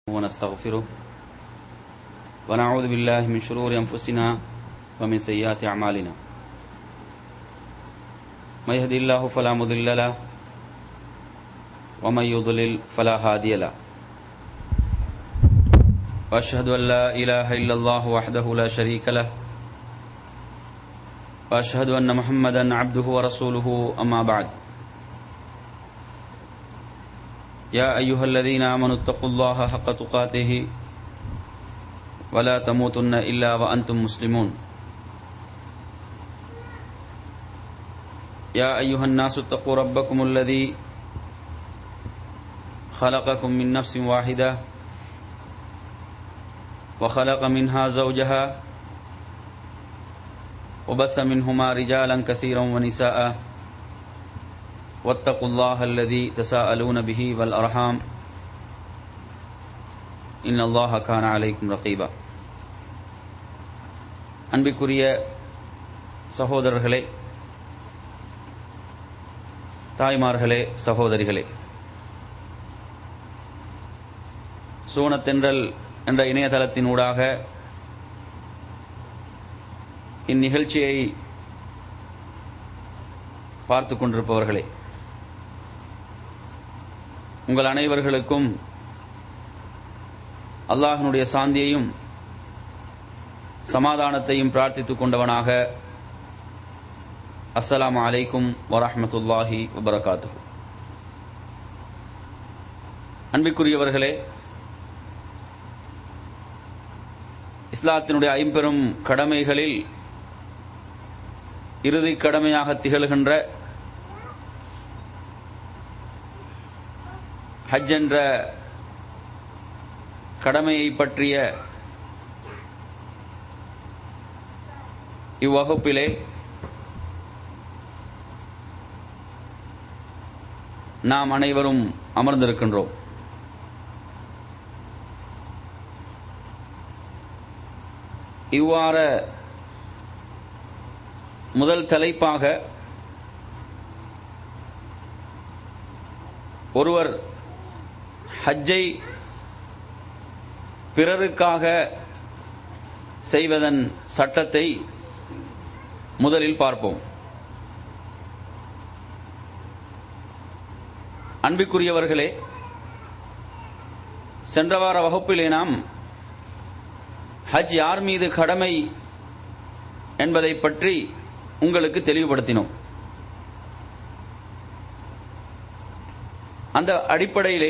ونستغفره ونعوذ بالله من شرور أنفسنا ومن سيئات أعمالنا من يهدي الله فلا مضل له ومن يضلل فلا هادي له وأشهد أن لا إله إلا الله وحده لا شريك له وأشهد أن محمدا عبده ورسوله أما بعد يا أيها الذين آمنوا اتقوا الله حق تقاته ولا تموتن إلا وأنتم مسلمون يا أيها الناس اتقوا ربكم الذي خلقكم من نفس واحدة وخلق منها زوجها وبث منهما رجالا كثيرا ونساء واتقوا الله الذي تساءلون به والأرحام إن الله كان عليكم رقيبا அன்பிற்குரிய சகோதரர்களே தாய்மார்களே சகோதரிகளே சூனத்தென்றல் என்ற இணையதளத்தினூடாக இந்நிகழ்ச்சியை பார்த்து கொண்டிருப்பவர்களே உங்கள் அனைவர்களுக்கும் அல்லாஹனுடைய சாந்தியையும் சமாதானத்தையும் பிரார்த்தித்துக் கொண்டவனாக அஸ்ஸலாமு அலைக்கும் வரஹமத்துல்லாஹி வபரகாத்து அன்பிற்குரியவர்களே இஸ்லாத்தினுடைய ஐம்பெரும் கடமைகளில் இறுதி கடமையாக திகழ்கின்ற ஹஜ் என்ற கடமையை பற்றிய இவ்வகுப்பிலே நாம் அனைவரும் அமர்ந்திருக்கின்றோம் இவ்வாறு முதல் தலைப்பாக ஒருவர் ஹஜ்ஜை பிறருக்காக செய்வதன் சட்டத்தை முதலில் பார்ப்போம் அன்பிற்குரியவர்களே சென்ற வார வகுப்பிலே நாம் ஹஜ் யார் மீது கடமை என்பதை பற்றி உங்களுக்கு தெளிவுபடுத்தினோம் அந்த அடிப்படையிலே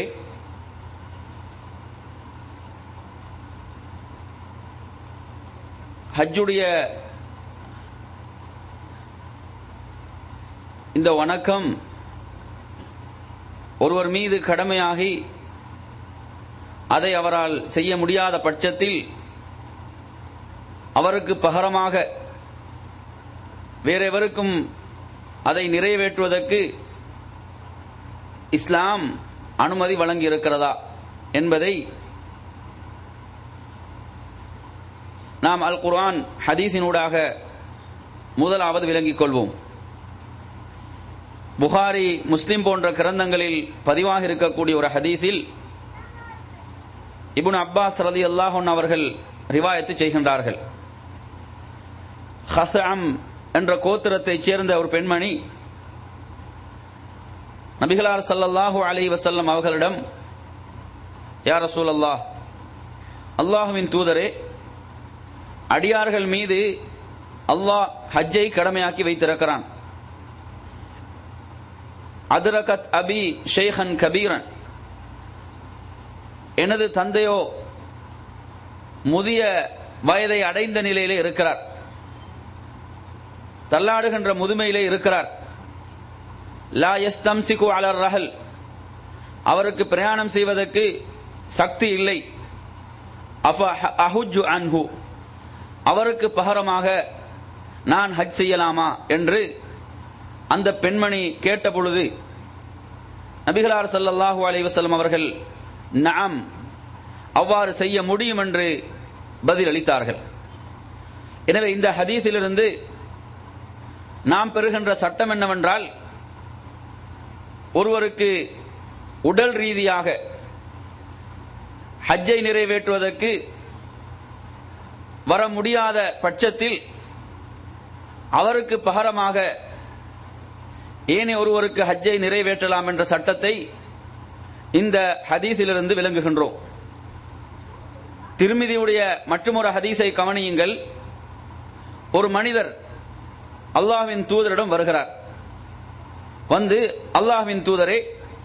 ஹஜ்ஜுடைய இந்த வணக்கம் ஒருவர் மீது கடமையாகி அதை அவரால் செய்ய முடியாத பட்சத்தில் அவருக்கு பகரமாக வேறெவருக்கும் அதை நிறைவேற்றுவதற்கு இஸ்லாம் அனுமதி வழங்கியிருக்கிறதா என்பதை நாம் அல் குர்ஆன் ஹதீஸினூடாக முதலாவது விளங்கிக் கொள்வோம் புகாரி முஸ்லிம் போன்ற கிரந்தங்களில் பதிவாக இருக்கக்கூடிய ஒரு ஹதீஸில் இபுன் அப்பாஸ் ரதி அல்லாஹன் அவர்கள் ரிவாயத்து செய்கின்றார்கள் ஹசம் என்ற கோத்திரத்தைச் சேர்ந்த ஒரு பெண்மணி நபிகளார் சல்லல்லாஹு அலி வசல்லம் அவர்களிடம் யார் ரசூல் அல்லாஹ் அல்லாஹுவின் தூதரே அடியார்கள் மீது அல்லாஹ் ஹஜ்ஜை கடமையாக்கி வைத்திருக்கிறான் அதுரகத் அபி ஷேഖன் கபீரன் எனது தந்தையோ முதிய வயதை அடைந்த நிலையிலே இருக்கிறார் தள்ளாடுகின்ற முதுமையிலே இருக்கிறார் லா எஸ் தம்சிகு அலர் ரஹல் அவருக்கு பிரயாணம் செய்வதற்கு சக்தி இல்லை அஃப அஹுஜு அன்ஹு அவருக்கு பகரமாக நான் ஹஜ் செய்யலாமா என்று அந்த பெண்மணி கேட்ட பொழுது நபிகளார் சல்லல்லாஹு அலைவசல்லம் அவர்கள் நாம் அவ்வாறு செய்ய முடியும் என்று பதில் அளித்தார்கள் எனவே இந்த ஹதீஸிலிருந்து நாம் பெறுகின்ற சட்டம் என்னவென்றால் ஒருவருக்கு உடல் ரீதியாக ஹஜ்ஜை நிறைவேற்றுவதற்கு வர முடியாத பட்சத்தில் அவருக்கு பகரமாக ஏனே ஒருவருக்கு ஹஜ்ஜை நிறைவேற்றலாம் என்ற சட்டத்தை இந்த ஹதீஸிலிருந்து விளங்குகின்றோம் திருமிதியுடைய மற்றொரு ஹதீஸை கவனியுங்கள் ஒரு மனிதர் அல்லாஹ்வின் தூதரிடம் வருகிறார் வந்து அல்லாஹ்வின் தூதரே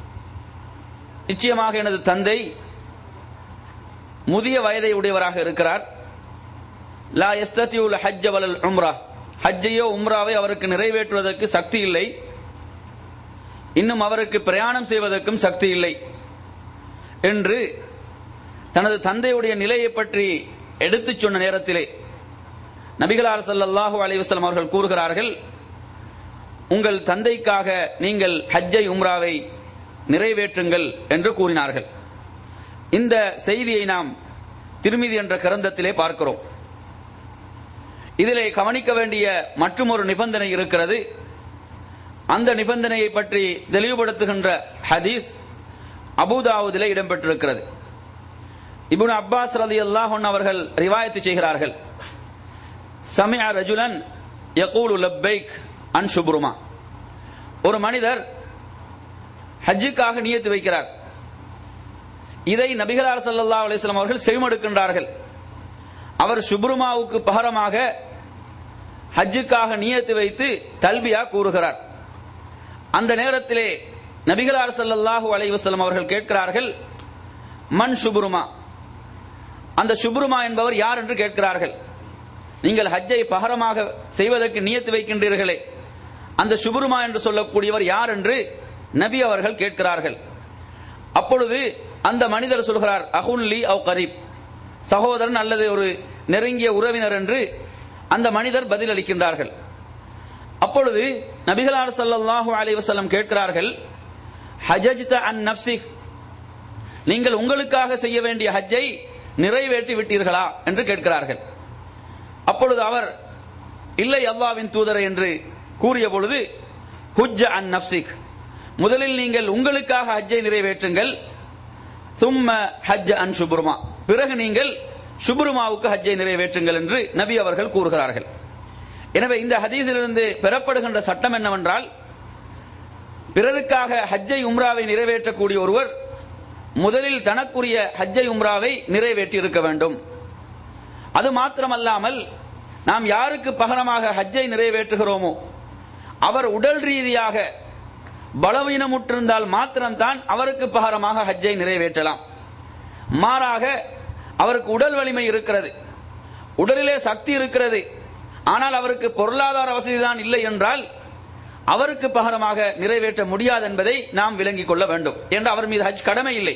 நிச்சயமாக எனது தந்தை முதிய வயதை உடையவராக இருக்கிறார் லா எஸ்தத்தியுல் ஹஜ்ஜ வலல் உம்ரா ஹஜ்ஜையோ உம்ராவை அவருக்கு நிறைவேற்றுவதற்கு சக்தி இல்லை இன்னும் அவருக்கு பிரயாணம் செய்வதற்கும் சக்தி இல்லை என்று தனது தந்தையுடைய நிலையை பற்றி எடுத்துச் சொன்ன நேரத்திலே நபிகளார் ஸல்லல்லாஹு அலைஹி வஸல்லம் அவர்கள் கூறுகிறார்கள் உங்கள் தந்தைக்காக நீங்கள் ஹஜ்ஜை உம்ராவை நிறைவேற்றுங்கள் என்று கூறினார்கள் இந்த செய்தியை நாம் திருமிதி என்ற கிரந்தத்திலே பார்க்கிறோம் இதிலே கவனிக்க வேண்டிய மற்றொரு நிபந்தனை இருக்கிறது அந்த நிபந்தனையை பற்றி தெளிவுபடுத்துகின்ற ஹதீஸ் அபுதாவுதிலே இடம்பெற்றிருக்கிறது இப்னு அப்பாஸ் ரலி அல்லாஹன் அவர்கள் ரிவாயத்து செய்கிறார்கள் சமியா ரஜுலன் யகூலு லப்பைக் அன் சுப்ருமா ஒரு மனிதர் ஹஜ்ஜுக்காக நியத்து வைக்கிறார் இதை நபிகளார் ஸல்லல்லாஹு அலைஹி வஸல்லம் அவர்கள் செவிமடுக்கின்றார்கள் அவர் சுப்ருமாவுக்கு பகரமாக ஹஜ்ஜுக்காக நியத்து வைத்து தல்பியா கூறுகிறார் அந்த நேரத்திலே நபிகளார் ஸல்லல்லாஹு அலைஹி வஸல்லம் அவர்கள் கேட்கிறார்கள் மன் சுப்ருமா அந்த சுப்ருமா என்பவர் யார் என்று கேட்கிறார்கள் நீங்கள் ஹஜ்ஜை பகரமாக செய்வதற்கு நியத்து வைக்கின்றீர்களே அந்த சுப்ருமா என்று சொல்லக்கூடியவர் யார் என்று நபி அவர்கள் கேட்கிறார்கள் அப்பொழுது அந்த மனிதர் சொல்கிறார் அஹுன் லி அவ் கரீப் சகோதரன் அல்லது ஒரு நெருங்கிய உறவினர் என்று அந்த மனிதர் பதில் அளிக்கின்றார்கள் அப்பொழுது நபிகளார் ஸல்லல்லாஹு அலைஹி வஸல்லம் கேட்கிறார்கள் ஹஜஜ்த அன் நப்சிக் நீங்கள் உங்களுக்காக செய்ய வேண்டிய ஹஜ்ஜை நிறைவேற்றி விட்டீர்களா என்று கேட்கிறார்கள் அப்பொழுது அவர் இல்லை அல்லாவின் தூதரை என்று கூறிய பொழுது ஹுஜ் அன் நப்சிக் முதலில் நீங்கள் உங்களுக்காக ஹஜ்ஜை நிறைவேற்றுங்கள் சும்ம ஹஜ் அன் சுப்ருமா பிறகு நீங்கள் சுப்ருமாவுக்கு ஹஜ்ஜை நிறைவேற்றுங்கள் என்று நபி அவர்கள் கூறுகிறார்கள் எனவே இந்த ஹதீஸிலிருந்து பெறப்படுகின்ற சட்டம் என்னவென்றால் பிறருக்காக ஹஜ்ஜை உம்ராவை நிறைவேற்றக்கூடிய ஒருவர் முதலில் தனக்குரிய ஹஜ்ஜை உம்ராவை நிறைவேற்றி இருக்க வேண்டும் அது மாத்திரமல்லாமல் நாம் யாருக்கு பகரமாக ஹஜ்ஜை நிறைவேற்றுகிறோமோ அவர் உடல் ரீதியாக பலவீனமுற்றிருந்தால் மாத்திரம்தான் அவருக்கு பகரமாக ஹஜ்ஜை நிறைவேற்றலாம் மாறாக அவருக்கு உடல் வலிமை இருக்கிறது உடலிலே சக்தி இருக்கிறது ஆனால் அவருக்கு பொருளாதார வசதி தான் இல்லை என்றால் அவருக்கு பகரமாக நிறைவேற்ற முடியாது என்பதை நாம் விளங்கிக் கொள்ள வேண்டும் என்று அவர் மீது ஹஜ் கடமை இல்லை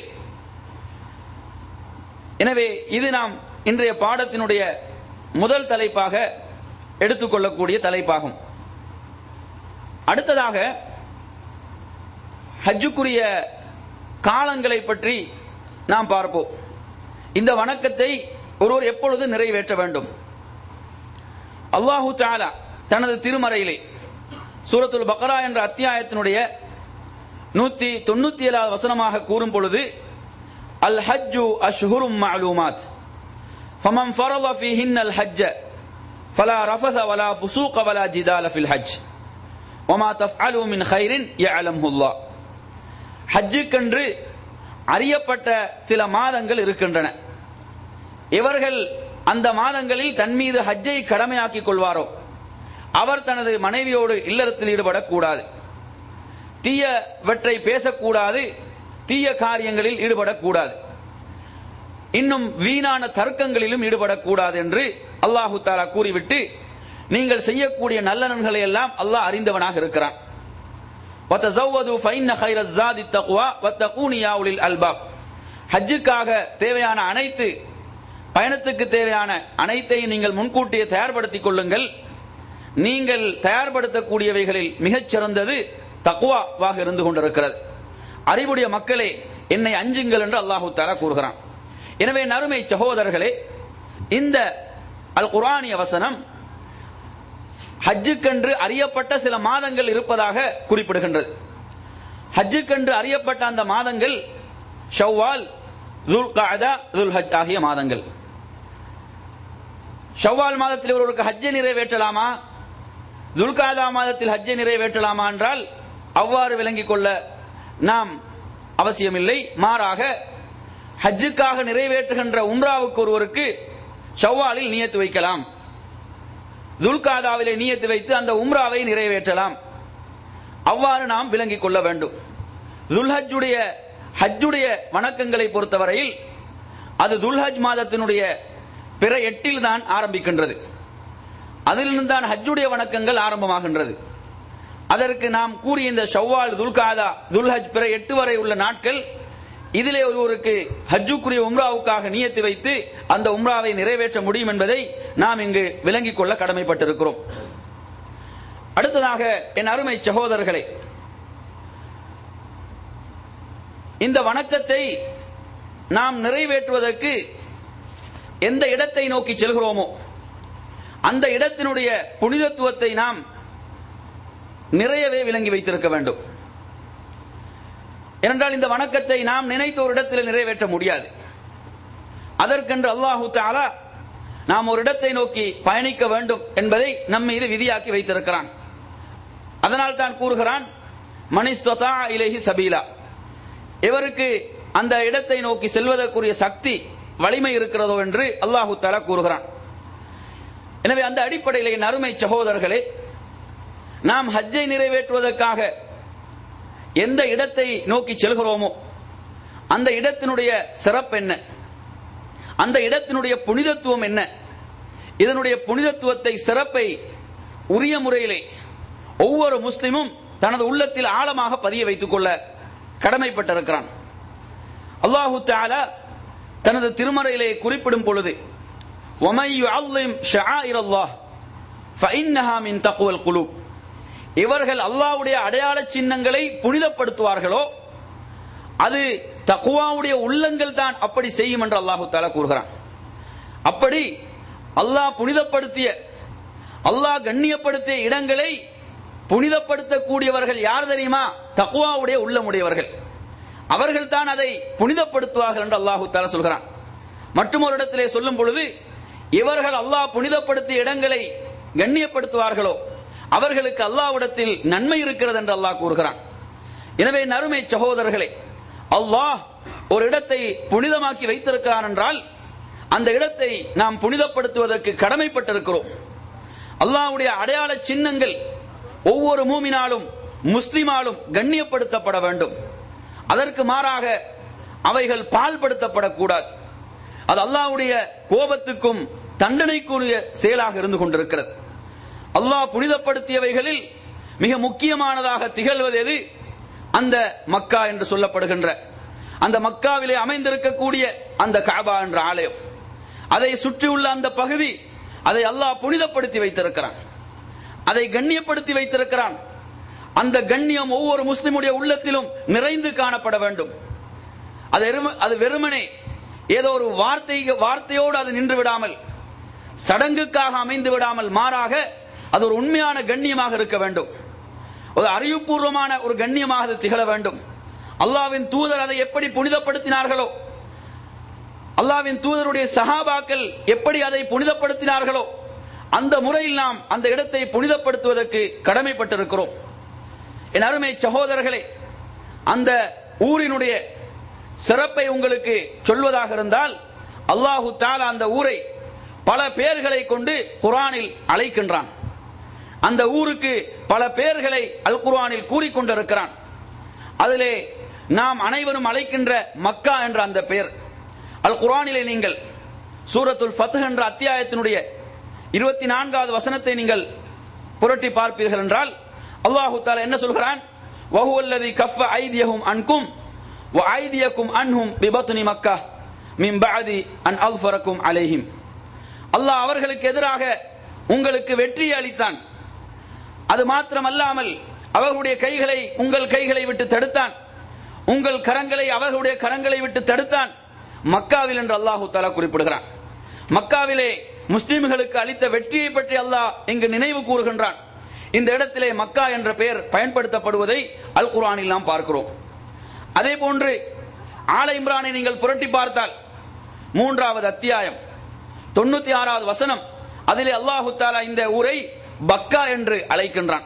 எனவே இது நாம் இன்றைய பாடத்தினுடைய முதல் தலைப்பாக எடுத்துக்கொள்ளக்கூடிய தலைப்பாகும் அடுத்ததாக ஹஜ்ஜுக்குரிய காலங்களை பற்றி நாம் பார்ப்போம் இந்த வணக்கத்தை ஒருவர் எப்பொழுது நிறைவேற்ற வேண்டும் அல்லாஹு தாலா தனது திருமறையிலே சூரத்துல் பக்ரா என்ற அத்தியாயத்தினுடைய நூத்தி தொண்ணூத்தி ஏழாவது வசனமாக கூறும் பொழுது அல் ஹஜ்ஜு அஷ்ஹுரும் மஅலூமாத் ஃபமன் ஃபரத ஃபீஹின் அல் ஹஜ்ஜ ஃபலா ரஃபத வலா ஃபுசூக வலா ஜிதால ஃபில் ஹஜ் வமா தஃஅலு மின் ஹைரின் யஅலம்ஹு அல்லாஹ் ஹஜ்ஜுக்கென்று அறியப்பட்ட சில மாதங்கள் இருக்கின்றன இவர்கள் அந்த மாதங்களில் தன் மீது ஹஜ்ஜை கடமையாக்கிக் கொள்வாரோ அவர் தனது மனைவியோடு இல்லறத்தில் ஈடுபடக்கூடாது தீயவற்றை பேசக்கூடாது தீய காரியங்களில் ஈடுபடக்கூடாது இன்னும் வீணான தர்க்கங்களிலும் ஈடுபடக்கூடாது என்று அல்லாஹு தாலா கூறிவிட்டு நீங்கள் செய்யக்கூடிய நல்லனன்களை எல்லாம் அல்லாஹ் அறிந்தவனாக இருக்கிறான் وَتَزَوَّدُوا فَإِنَّ خَيْرَ الزَّادِ التَّقْوَى وَاتَّقُونِ يَا أُولِي الْأَلْبَابِ ஹஜ்ஜுக்காக தேவையான அனைத்து பயணத்துக்கு தேவையான அனைத்தையும் நீங்கள் முன்கூட்டியே தயார்படுத்திக் கொள்ளுங்கள் நீங்கள் தயார்படுத்தக்கூடியவைகளில் மிகச் சிறந்தது தக்குவாவாக இருந்து கொண்டிருக்கிறது அறிவுடைய மக்களே என்னை அஞ்சுங்கள் என்று அல்லாஹு தாலா கூறுகிறான் எனவே நறுமை சகோதரர்களே இந்த அல் குரானிய வசனம் ஹஜ்ஜுக்கென்று அறியப்பட்ட சில மாதங்கள் இருப்பதாக குறிப்பிடுகின்றது ஹஜ்ஜுக்கென்று அறியப்பட்ட அந்த மாதங்கள் ஷவ்வால் துல் காதா துல் ஹஜ் ஆகிய மாதங்கள் ஷவ்வால் மாதத்தில் ஒருவருக்கு ஹஜ்ஜை நிறைவேற்றலாமா துல்காதா மாதத்தில் ஹஜ்ஜை நிறைவேற்றலாமா என்றால் அவ்வாறு விளங்கிக் கொள்ள நாம் அவசியமில்லை மாறாக ஹஜ்ஜுக்காக நிறைவேற்றுகின்ற உம்ராவுக்கு ஒருவருக்கு ஷவ்வாலில் நியத்து வைக்கலாம் துல்காதாவிலே நியத்து வைத்து அந்த உம்ராவை நிறைவேற்றலாம் அவ்வாறு நாம் விளங்கிக் கொள்ள வேண்டும் துல்ஹஜ்ஜுடைய ஹஜ்ஜுடைய வணக்கங்களை பொறுத்தவரையில் அது துல்ஹஜ் மாதத்தினுடைய பிற எட்டில் தான் ஆரம்பிக்கின்றது அதிலிருந்து தான் ஹஜ்ஜுடைய வணக்கங்கள் ஆரம்பமாகின்றது அதற்கு நாம் கூறிய இந்த ஷவ்வால் துல்காதா துல்ஹஜ் பிற எட்டு வரை உள்ள நாட்கள் இதிலே ஒருவருக்கு ஹஜ்ஜுக்குரிய உம்ராவுக்காக நியத்து வைத்து அந்த உம்ராவை நிறைவேற்ற முடியும் என்பதை நாம் இங்கு விளங்கிக் கொள்ள கடமைப்பட்டிருக்கிறோம் அடுத்ததாக என் அருமை சகோதரர்களே இந்த வணக்கத்தை நாம் நிறைவேற்றுவதற்கு எந்த இடத்தை நோக்கி செல்கிறோமோ அந்த இடத்தினுடைய புனிதத்துவத்தை நாம் நிறையவே விளங்கி வைத்திருக்க வேண்டும் ஏனென்றால் இந்த வணக்கத்தை நாம் நினைத்த ஒரு இடத்தில் நிறைவேற்ற முடியாது அதற்கென்று அல்லாஹு தாலா நாம் ஒரு இடத்தை நோக்கி பயணிக்க வேண்டும் என்பதை நம் மீது விதியாக்கி வைத்திருக்கிறான் அதனால் தான் கூறுகிறான் மணிஸ்தா இலேஹி சபீலா இவருக்கு அந்த இடத்தை நோக்கி செல்வதற்குரிய சக்தி வலிமை இருக்கிறதோ என்று அல்லாஹு தாலா கூறுகிறான் எனவே அந்த அடிப்படையில் என் அருமை சகோதரர்களே நாம் ஹஜ்ஜை நிறைவேற்றுவதற்காக எந்த இடத்தை நோக்கி செல்கிறோமோ அந்த இடத்தினுடைய சிறப்பு என்ன அந்த இடத்தினுடைய புனிதத்துவம் என்ன இதனுடைய புனிதத்துவத்தை சிறப்பை உரிய முறையிலே ஒவ்வொரு முஸ்லிமும் தனது உள்ளத்தில் ஆழமாக பதிய வைத்துக் கொள்ள கடமைப்பட்டிருக்கிறான் அல்லாஹு தாலா தனது திருமறையிலே குறிப்பிடும் பொழுது وَمَن يُعَظِّمْ شَعَائِرَ اللَّهِ فَإِنَّهَا مِن تَقْوَى الْقُلُوبِ இவர்கள் அல்லாஹ்வுடைய அடையாள சின்னங்களை புனிதப்படுத்துவார்களோ அது தக்குவாவுடைய உள்ளங்கள் தான் அப்படி செய்யும் என்று அல்லாஹு தாலா கூறுகிறான் அப்படி அல்லாஹ் புனிதப்படுத்திய அல்லாஹ் கண்ணியப்படுத்திய இடங்களை புனிதப்படுத்தக்கூடியவர்கள் யார் தெரியுமா தக்குவாவுடைய உள்ளமுடையவர்கள் அவர்கள் தான் அதை புனிதப்படுத்துவார்கள் என்று அல்லாஹு தாலா சொல்கிறான் மற்றும் ஒரு இடத்திலே சொல்லும் பொழுது இவர்கள் அல்லாஹ் புனிதப்படுத்திய இடங்களை கண்ணியப்படுத்துவார்களோ அவர்களுக்கு அல்லாஹ்விடத்தில் நன்மை இருக்கிறது என்று அல்லாஹ் கூறுகிறான் எனவே நறுமை சகோதரர்களே அல்லாஹ் ஒரு இடத்தை புனிதமாக்கி வைத்திருக்கிறான் என்றால் அந்த இடத்தை நாம் புனிதப்படுத்துவதற்கு கடமைப்பட்டிருக்கிறோம் அல்லாஹ்வுடைய அடையாள சின்னங்கள் ஒவ்வொரு மூமினாலும் முஸ்லிமாலும் கண்ணியப்படுத்தப்பட வேண்டும் அதற்கு மாறாக அவைகள் பால்படுத்தப்படக்கூடாது அது அல்லாஹ்வுடைய கோபத்துக்கும் தண்டனைக்குரிய செயலாக இருந்து கொண்டிருக்கிறது அல்லாஹ் புனிதப்படுத்தியவைகளில் மிக முக்கியமானதாக திகழ்வது எது அந்த மக்கா என்று சொல்லப்படுகின்ற அந்த மக்காவிலே அமைந்திருக்கக்கூடிய அந்த காபா என்ற ஆலயம் அதை சுற்றியுள்ள அந்த பகுதி அதை அல்லாஹ் புனிதப்படுத்தி வைத்திருக்கிறான் அதை கண்ணியப்படுத்தி வைத்திருக்கிறான் அந்த கண்ணியம் ஒவ்வொரு முஸ்லிமுடைய உள்ளத்திலும் நிறைந்து காணப்பட வேண்டும் அது எரும- அது வெறுமனே ஏதோ ஒரு வார்த்தை வார்த்தையோடு அது நின்று விடாமல் சடங்குக்காக அமைந்து விடாமல் மாறாக அது ஒரு உண்மையான கண்ணியமாக இருக்க வேண்டும் ஒரு அறிவுபூர்வமான ஒரு கண்ணியமாக அது திகழ வேண்டும் அல்லாவின் தூதர் அதை எப்படி புனிதப்படுத்தினார்களோ அல்லாவின் தூதருடைய சஹாபாக்கள் எப்படி அதை புனிதப்படுத்தினார்களோ அந்த முறையில் நாம் அந்த இடத்தை புனிதப்படுத்துவதற்கு கடமைப்பட்டிருக்கிறோம் என் அருமை சகோதரர்களே அந்த ஊரினுடைய சிறப்பை உங்களுக்கு சொல்வதாக இருந்தால் அல்லாஹு தாலா அந்த ஊரை பல பெயர்களை கொண்டு குரானில் அழைக்கின்றான் அந்த ஊருக்கு பல பெயர்களை அல் குர்ஆனில் கூறிக்கொண்டிருக்கிறான் அதிலே நாம் அனைவரும் அழைக்கின்ற மக்கா என்ற அந்த பெயர் அல் குர்ஆனிலே நீங்கள் சூரத்துல் ஃபத்ஹ் என்ற அத்தியாயத்தினுடைய இருபத்தி நான்காவது வசனத்தை நீங்கள் புரட்டி பார்ப்பீர்கள் என்றால் அல்லாஹு தாலா என்ன சொல்கிறான் வஹுவல்லதி கஃப ஐதியஹும் அன்கும் வ ஐதியக்கும் அன்ஹும் பிபத்னி மக்கா மின் பஅதி அன் அல்ஃபரக்கும் அலைஹிம் அல்லாஹ் அவர்களுக்கு எதிராக உங்களுக்கு வெற்றி அளித்தான் அது மாத்திரமல்லாமல் அவர்களுடைய கைகளை உங்கள் கைகளை விட்டு தடுத்தான் உங்கள் கரங்களை அவர்களுடைய கரங்களை விட்டு தடுத்தான் மக்காவில் என்று அல்லாஹு தாலா குறிப்பிடுகிறான் மக்காவிலே முஸ்லிம்களுக்கு அளித்த வெற்றியை பற்றி அல்லாஹ் இங்கு நினைவு கூறுகின்றான் இந்த இடத்திலே மக்கா என்ற பெயர் பயன்படுத்தப்படுவதை அல் குர்ஆனில் நாம் பார்க்கிறோம் அதே போன்று ஆல இம்ரானை நீங்கள் புரட்டி பார்த்தால் மூன்றாவது அத்தியாயம் தொண்ணூத்தி ஆறாவது வசனம் அதிலே அல்லாஹு தாலா இந்த ஊரை பக்கா என்று அழைக்கின்றான்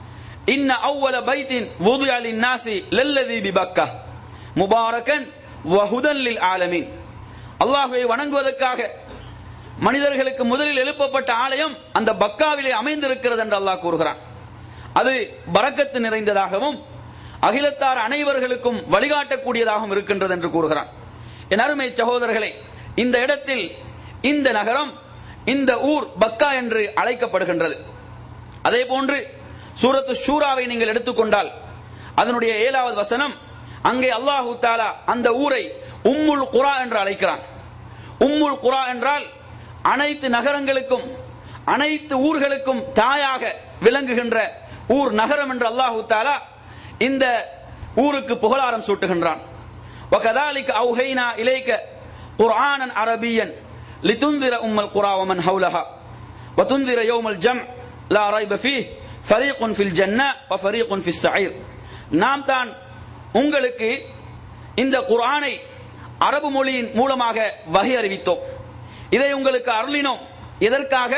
இன்ன அவ்வல பைத்தின் வுது அலின் நாசி லல்லதி பி பக்கா முபாரகன் வஹுதன் லில் ஆலமீன் அல்லாஹுவை வணங்குவதற்காக மனிதர்களுக்கு முதலில் எழுப்பப்பட்ட ஆலயம் அந்த பக்காவிலே அமைந்திருக்கிறது என்று அல்லாஹ் கூறுகிறான் அது பரக்கத்து நிறைந்ததாகவும் அகிலத்தார் அனைவர்களுக்கும் வழிகாட்டக்கூடியதாகவும் இருக்கின்றது என்று கூறுகிறான் என் அருமை சகோதரர்களே இந்த இடத்தில் இந்த நகரம் இந்த ஊர் பக்கா என்று அழைக்கப்படுகின்றது அதே போன்று சூரத்து ஷூராவை நீங்கள் எடுத்துக்கொண்டால் அதனுடைய ஏழாவது வசனம் அங்கே அல்லாஹு தாலா அந்த ஊரை உம்முல் குரா என்று அழைக்கிறான் உம்முல் குரா என்றால் அனைத்து நகரங்களுக்கும் அனைத்து ஊர்களுக்கும் தாயாக விளங்குகின்ற ஊர் நகரம் என்று அல்லாஹு தாலா இந்த ஊருக்கு புகழாரம் சூட்டுகின்றான் وكذلك أوهينا إليك قرآنا عربيا لتنذر أم القرى ومن حولها وتنذر يوم الجمع لا ريب فيه فريق في الجنة وفريق في السعير நாம் தான் உங்களுக்கு இந்த குர்ஆனை அரபு மொழியின் மூலமாக வகை அறிவித்தோம் இதை உங்களுக்கு அருளினோம் எதற்காக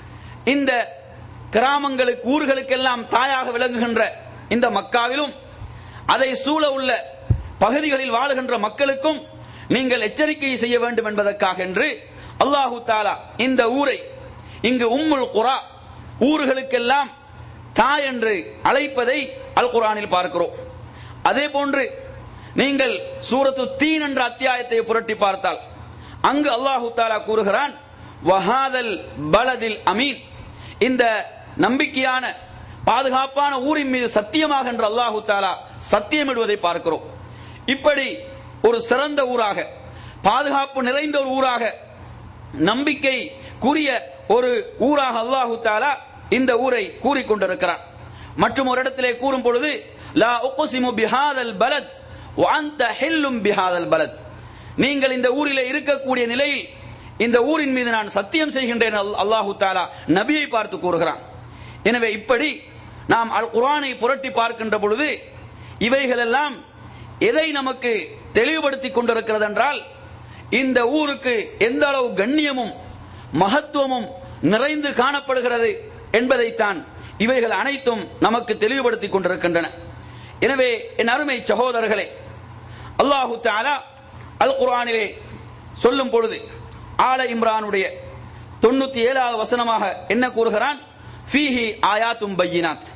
இந்த கிராமங்களுக்கு ஊர்களுக்கெல்லாம் தாயாக விளங்குகின்ற இந்த மக்காவிலும் அதை சூழ உள்ள பகுதிகளில் வாழுகின்ற மக்களுக்கும் நீங்கள் எச்சரிக்கை செய்ய வேண்டும் என்பதற்காக என்று அல்லாஹு தாலா இந்த ஊரை இங்கு உம்முல் குரா ஊர்களுக்கெல்லாம் தாய் என்று அழைப்பதை அல் குரானில் பார்க்கிறோம் அதே போன்று நீங்கள் சூரத்து தீன் என்ற அத்தியாயத்தை புரட்டி பார்த்தால் அங்கு அல்லாஹு தாலா கூறுகிறான் வஹாதல் பலதில் அமீன் இந்த நம்பிக்கையான பாதுகாப்பான ஊரின் மீது சத்தியமாக என்று அல்லாஹு தாலா சத்தியமிடுவதை பார்க்கிறோம் இப்படி ஒரு சிறந்த ஊராக பாதுகாப்பு நிறைந்த ஒரு ஊராக நம்பிக்கை கூறிய ஒரு ஊராக அல்லாஹு தாலா இந்த ஊரை கூறிக்கொண்டிருக்கிறான் மற்றும் ஒரு இடத்திலே கூறும் பொழுது லா உக்ஸிமு பிஹாதல் பலத் வஅன்த ஹில்லும் பிஹாதல் பலத் நீங்கள் இந்த ஊரிலே இருக்கக்கூடிய நிலையில் இந்த ஊரின் மீது நான் சத்தியம் செய்கின்றேன் அல்லாஹு தாலா நபியை பார்த்து கூறுகிறான் எனவே இப்படி நாம் அல் குர்ஆனை புரட்டி பார்க்கின்ற பொழுது இவைகளெல்லாம் எதை நமக்கு தெளிவுபடுத்திக் கொண்டிருக்கிறது என்றால் இந்த ஊருக்கு எந்த அளவு கண்ணியமும் மகத்துவமும் நிறைந்து காணப்படுகிறது என்பதைத்தான் இவைகள் அனைத்தும் நமக்கு தெளிவுபடுத்திக் கொண்டிருக்கின்றன எனவே என் அருமை சகோதரர்களே அல்லாஹு தாலா அல் குர்ஆனிலே சொல்லும் பொழுது ஆல இம்ரானுடைய தொண்ணூத்தி ஏழாவது வசனமாக என்ன கூறுகிறான் ஃபீஹி ஆயாத்தும் பையினாத்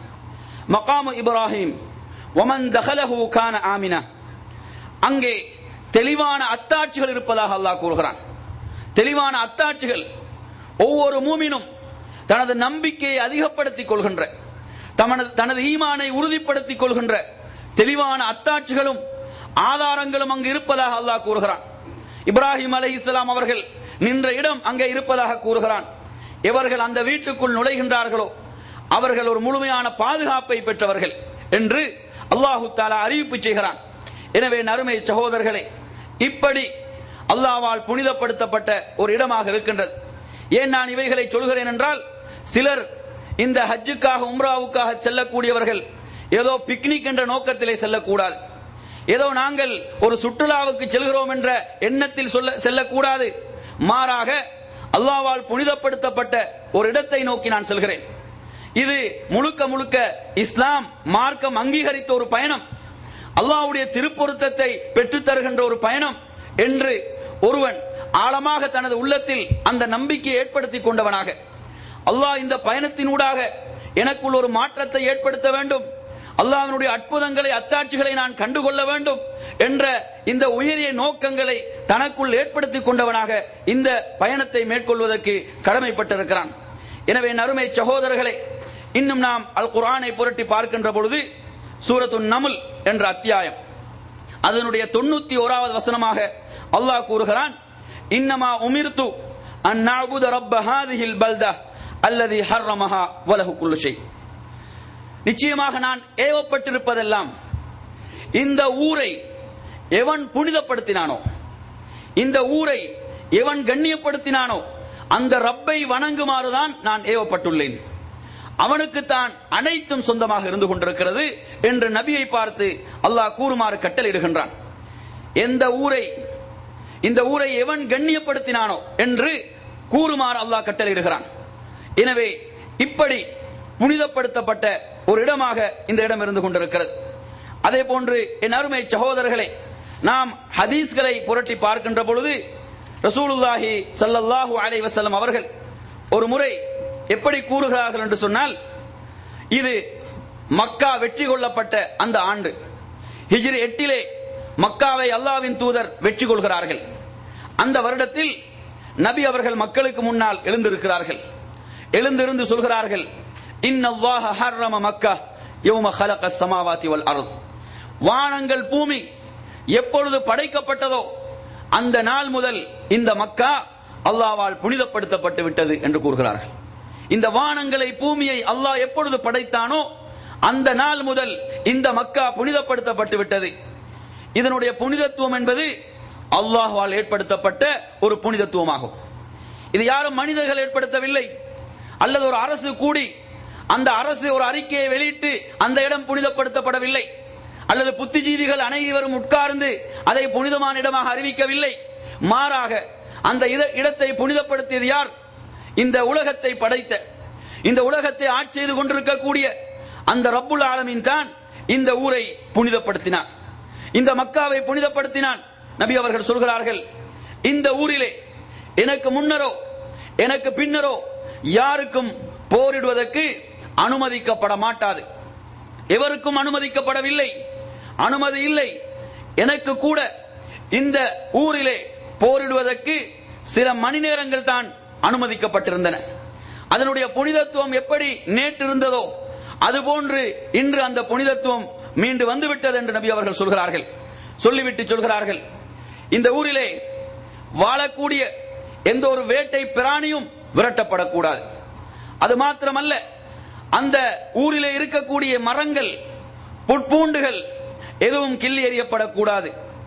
மகாமு இப்ராஹிம் ஒமன் தஹலஹு கான ஆமினா அங்கே தெளிவான அத்தாட்சிகள் இருப்பதாக அல்லாஹ் கூறுகிறான் தெளிவான அத்தாட்சிகள் ஒவ்வொரு மூமினும் தனது நம்பிக்கையை அதிகப்படுத்திக் கொள்கின்ற தனது தனது ஈமானை உறுதிப்படுத்திக் கொள்கின்ற தெளிவான அத்தாட்சிகளும் ஆதாரங்களும் அங்கு இருப்பதாக அல்லாஹ் கூறுகிறான் இப்ராஹிம் அலை இஸ்லாம் அவர்கள் நின்ற இடம் அங்கே இருப்பதாக கூறுகிறான் எவர்கள் அந்த வீட்டுக்குள் நுழைகின்றார்களோ அவர்கள் ஒரு முழுமையான பாதுகாப்பை பெற்றவர்கள் என்று அல்லாஹு தாலா அறிவிப்பு செய்கிறான் எனவே நறுமை சகோதரர்களே இப்படி அல்லாவால் புனிதப்படுத்தப்பட்ட ஒரு இடமாக இருக்கின்றது ஏன் நான் இவைகளை சொல்கிறேன் என்றால் சிலர் இந்த ஹஜ்ஜுக்காக உம்ராவுக்காக செல்லக்கூடியவர்கள் ஏதோ பிக்னிக் என்ற நோக்கத்திலே செல்லக்கூடாது ஏதோ நாங்கள் ஒரு சுற்றுலாவுக்கு செல்கிறோம் என்ற எண்ணத்தில் சொல்ல செல்லக்கூடாது மாறாக அல்லாவால் புனிதப்படுத்தப்பட்ட ஒரு இடத்தை நோக்கி நான் செல்கிறேன் இது முழுக்க முழுக்க இஸ்லாம் மார்க்கம் அங்கீகரித்த ஒரு பயணம் அல்லாவுடைய திருப்பொருத்தத்தை பெற்றுத் தருகின்ற ஒரு பயணம் என்று ஒருவன் ஆழமாக தனது உள்ளத்தில் அந்த நம்பிக்கையை ஏற்படுத்திக் கொண்டவனாக அல்லாஹ் இந்த பயணத்தினூடாக எனக்குள் ஒரு மாற்றத்தை ஏற்படுத்த வேண்டும் அல்லாஹ்வினுடைய அற்புதங்களை அத்தாட்சிகளை நான் கண்டுகொள்ள வேண்டும் என்ற இந்த உயரிய நோக்கங்களை தனக்குள் ஏற்படுத்திக் கொண்டவனாக இந்த பயணத்தை மேற்கொள்வதற்கு கடமைப்பட்டிருக்கிறான் எனவே நறுமை சகோதரர்களே இன்னும் நாம் அல் குர்ஆனை புரட்டி பார்க்கின்ற பொழுது சூரத்து நமுல் என்ற அத்தியாயம் அதனுடைய தொண்ணூத்தி ஓராவது வசனமாக அல்லாஹ் கூறுகிறான் இன்னமா உமிர்து அன் நஅபுத ரப்ப ஹாதிஹில் பல்தா அல்லதி ஹர்ரமஹா வலஹு குல்லு ஷை நிச்சயமாக நான் ஏவப்பட்டிருப்பதெல்லாம் இந்த ஊரை எவன் புனிதப்படுத்தினானோ இந்த ஊரை எவன் கண்ணியப்படுத்தினானோ அந்த ரப்பை வணங்குமாறுதான் நான் ஏவப்பட்டுள்ளேன் அவனுக்கு தான் அனைத்தும் சொந்தமாக இருந்து கொண்டிருக்கிறது என்று நபியை பார்த்து அல்லாஹ் கூறுமாறு கட்டளையிடுகின்றான் எந்த ஊரை இந்த ஊரை எவன் கண்ணியப்படுத்தினானோ என்று கூறுமாறு அல்லாஹ் கட்டளையிடுகிறான் எனவே இப்படி புனிதப்படுத்தப்பட்ட ஒரு இடமாக இந்த இடம் இருந்து கொண்டிருக்கிறது அதே போன்று என் அருமை சகோதரர்களே நாம் ஹதீஸ்களை புரட்டி பார்க்கின்ற பொழுது ரசூலுல்லாஹி ஸல்லல்லாஹு அலைஹி வஸல்லம் அவர்கள் ஒரு முறை எப்படி கூறுகிறார்கள் என்று சொன்னால் இது மக்கா வெற்றி கொள்ளப்பட்ட அந்த ஆண்டு ஹிஜ்ரி எட்டிலே மக்காவை அல்லாவின் தூதர் வெற்றி கொள்கிறார்கள் அந்த வருடத்தில் நபி அவர்கள் மக்களுக்கு முன்னால் எழுந்திருக்கிறார்கள் எழுந்திருந்து சொல்கிறார்கள் இன்னல்லாஹ ஹர்ரம மக்கா யௌம خلق السماوات والارض வானங்கள் பூமி எப்பொழுது படைக்கப்பட்டதோ அந்த நாள் முதல் இந்த மக்கா அல்லாவால் புனிதப்படுத்தப்பட்டு விட்டது என்று கூறுகிறார்கள் இந்த வானங்களை பூமியை அல்லாஹ் எப்பொழுது படைத்தானோ அந்த நாள் முதல் இந்த மக்கா புனிதப்படுத்தப்பட்டு விட்டது இதனுடைய புனிதத்துவம் என்பது அல்லாஹ்வால் ஏற்படுத்தப்பட்ட ஒரு புனிதத்துவமாகும் இது யாரும் மனிதர்கள் ஏற்படுத்தவில்லை அல்லது ஒரு அரசு கூடி அந்த அரசு ஒரு அறிக்கையை வெளியிட்டு அந்த இடம் புனிதப்படுத்தப்படவில்லை அல்லது புத்திஜீவிகள் அனைவரும் உட்கார்ந்து அதை புனிதமான இடமாக அறிவிக்கவில்லை மாறாக அந்த இட- இடத்தை புனிதப்படுத்தியது யார் இந்த உலகத்தை படைத்த இந்த உலகத்தை ஆட்சி செய்து கொண்டிருக்கக்கூடிய அந்த ரப்புல் ஆலமீன் தான் இந்த ஊரை புனிதப்படுத்தினார் இந்த மக்காவை புனிதப்படுத்தினான் நபி அவர்கள் சொல்கிறார்கள் இந்த ஊரிலே எனக்கு முன்னரோ எனக்கு பின்னரோ யாருக்கும் போரிடுவதற்கு அனுமதிக்கப்பட மாட்டாது எவருக்கும் அனுமதிக்கப்படவில்லை அனுமதி இல்லை எனக்கு கூட இந்த ஊரிலே போரிடுவதற்கு சில மணி நேரங்கள் தான் அனுமதிக்கப்பட்டிருந்தன அதனுடைய புனிதத்துவம் எப்படி நேற்று இருந்ததோ அதுபோன்று இன்று அந்த புனிதத்துவம் மீண்டு வந்துவிட்டது என்று நபி அவர்கள் சொல்கிறார்கள் சொல்லிவிட்டு சொல்கிறார்கள் இந்த ஊரிலே வாழக்கூடிய எந்த ஒரு வேட்டை பிராணியும் விரட்டப்படக்கூடாது அது மாத்திரமல்ல அந்த ஊரிலே இருக்கக்கூடிய மரங்கள் புட்பூண்டுகள் எதுவும் கிள்ளி எறியப்படக்கூடாது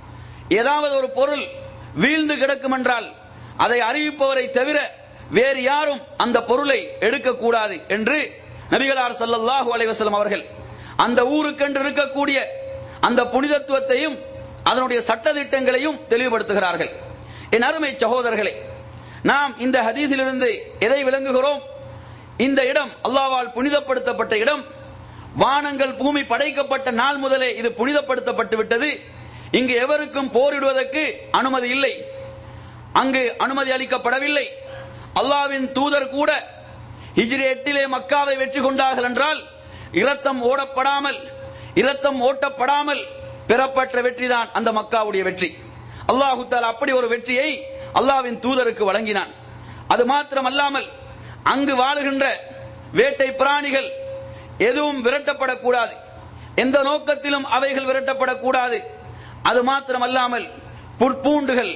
ஏதாவது ஒரு பொருள் வீழ்ந்து கிடக்கும் என்றால் அதை அறிவிப்பவரை தவிர வேறு யாரும் அந்த பொருளை எடுக்கக்கூடாது என்று நபிகளார் ஸல்லல்லாஹு அலைஹி வஸல்லம் அவர்கள் அந்த ஊருக்கென்று இருக்கக்கூடிய அந்த புனிதத்துவத்தையும் அதனுடைய சட்டதிட்டங்களையும் தெளிவுபடுத்துகிறார்கள் என் அருமை சகோதரர்களே நாம் இந்த ஹதீஸிலிருந்து எதை விளங்குகிறோம் இந்த இடம் அல்லாஹ்வால் புனிதப்படுத்தப்பட்ட இடம் வானங்கள் பூமி படைக்கப்பட்ட நாள் முதலே இது புனிதப்படுத்தப்பட்டு விட்டது இங்கு எவருக்கும் போரிடுவதற்கு அனுமதி இல்லை அங்கு அனுமதி அளிக்கப்படவில்லை அல்லாவின் தூதர் கூட ஹிஜ்ரி எட்டிலே மக்காவை வெற்றி கொண்டார்கள் என்றால் இரத்தம் ஓடப்படாமல் இரத்தம் ஓட்டப்படாமல் பெறப்பட்ட வெற்றிதான் அந்த மக்காவுடைய வெற்றி அல்லாஹு தாலா அப்படி ஒரு வெற்றியை அல்லாவின் தூதருக்கு வழங்கினான் அது மாத்திரம் அல்லாமல் அங்கு வாழுகின்ற வேட்டை பிராணிகள் எதுவும் விரட்டப்படக்கூடாது எந்த நோக்கத்திலும் அவைகள் விரட்டப்படக்கூடாது அது மாத்திரமல்லாமல் புற்பூண்டுகள்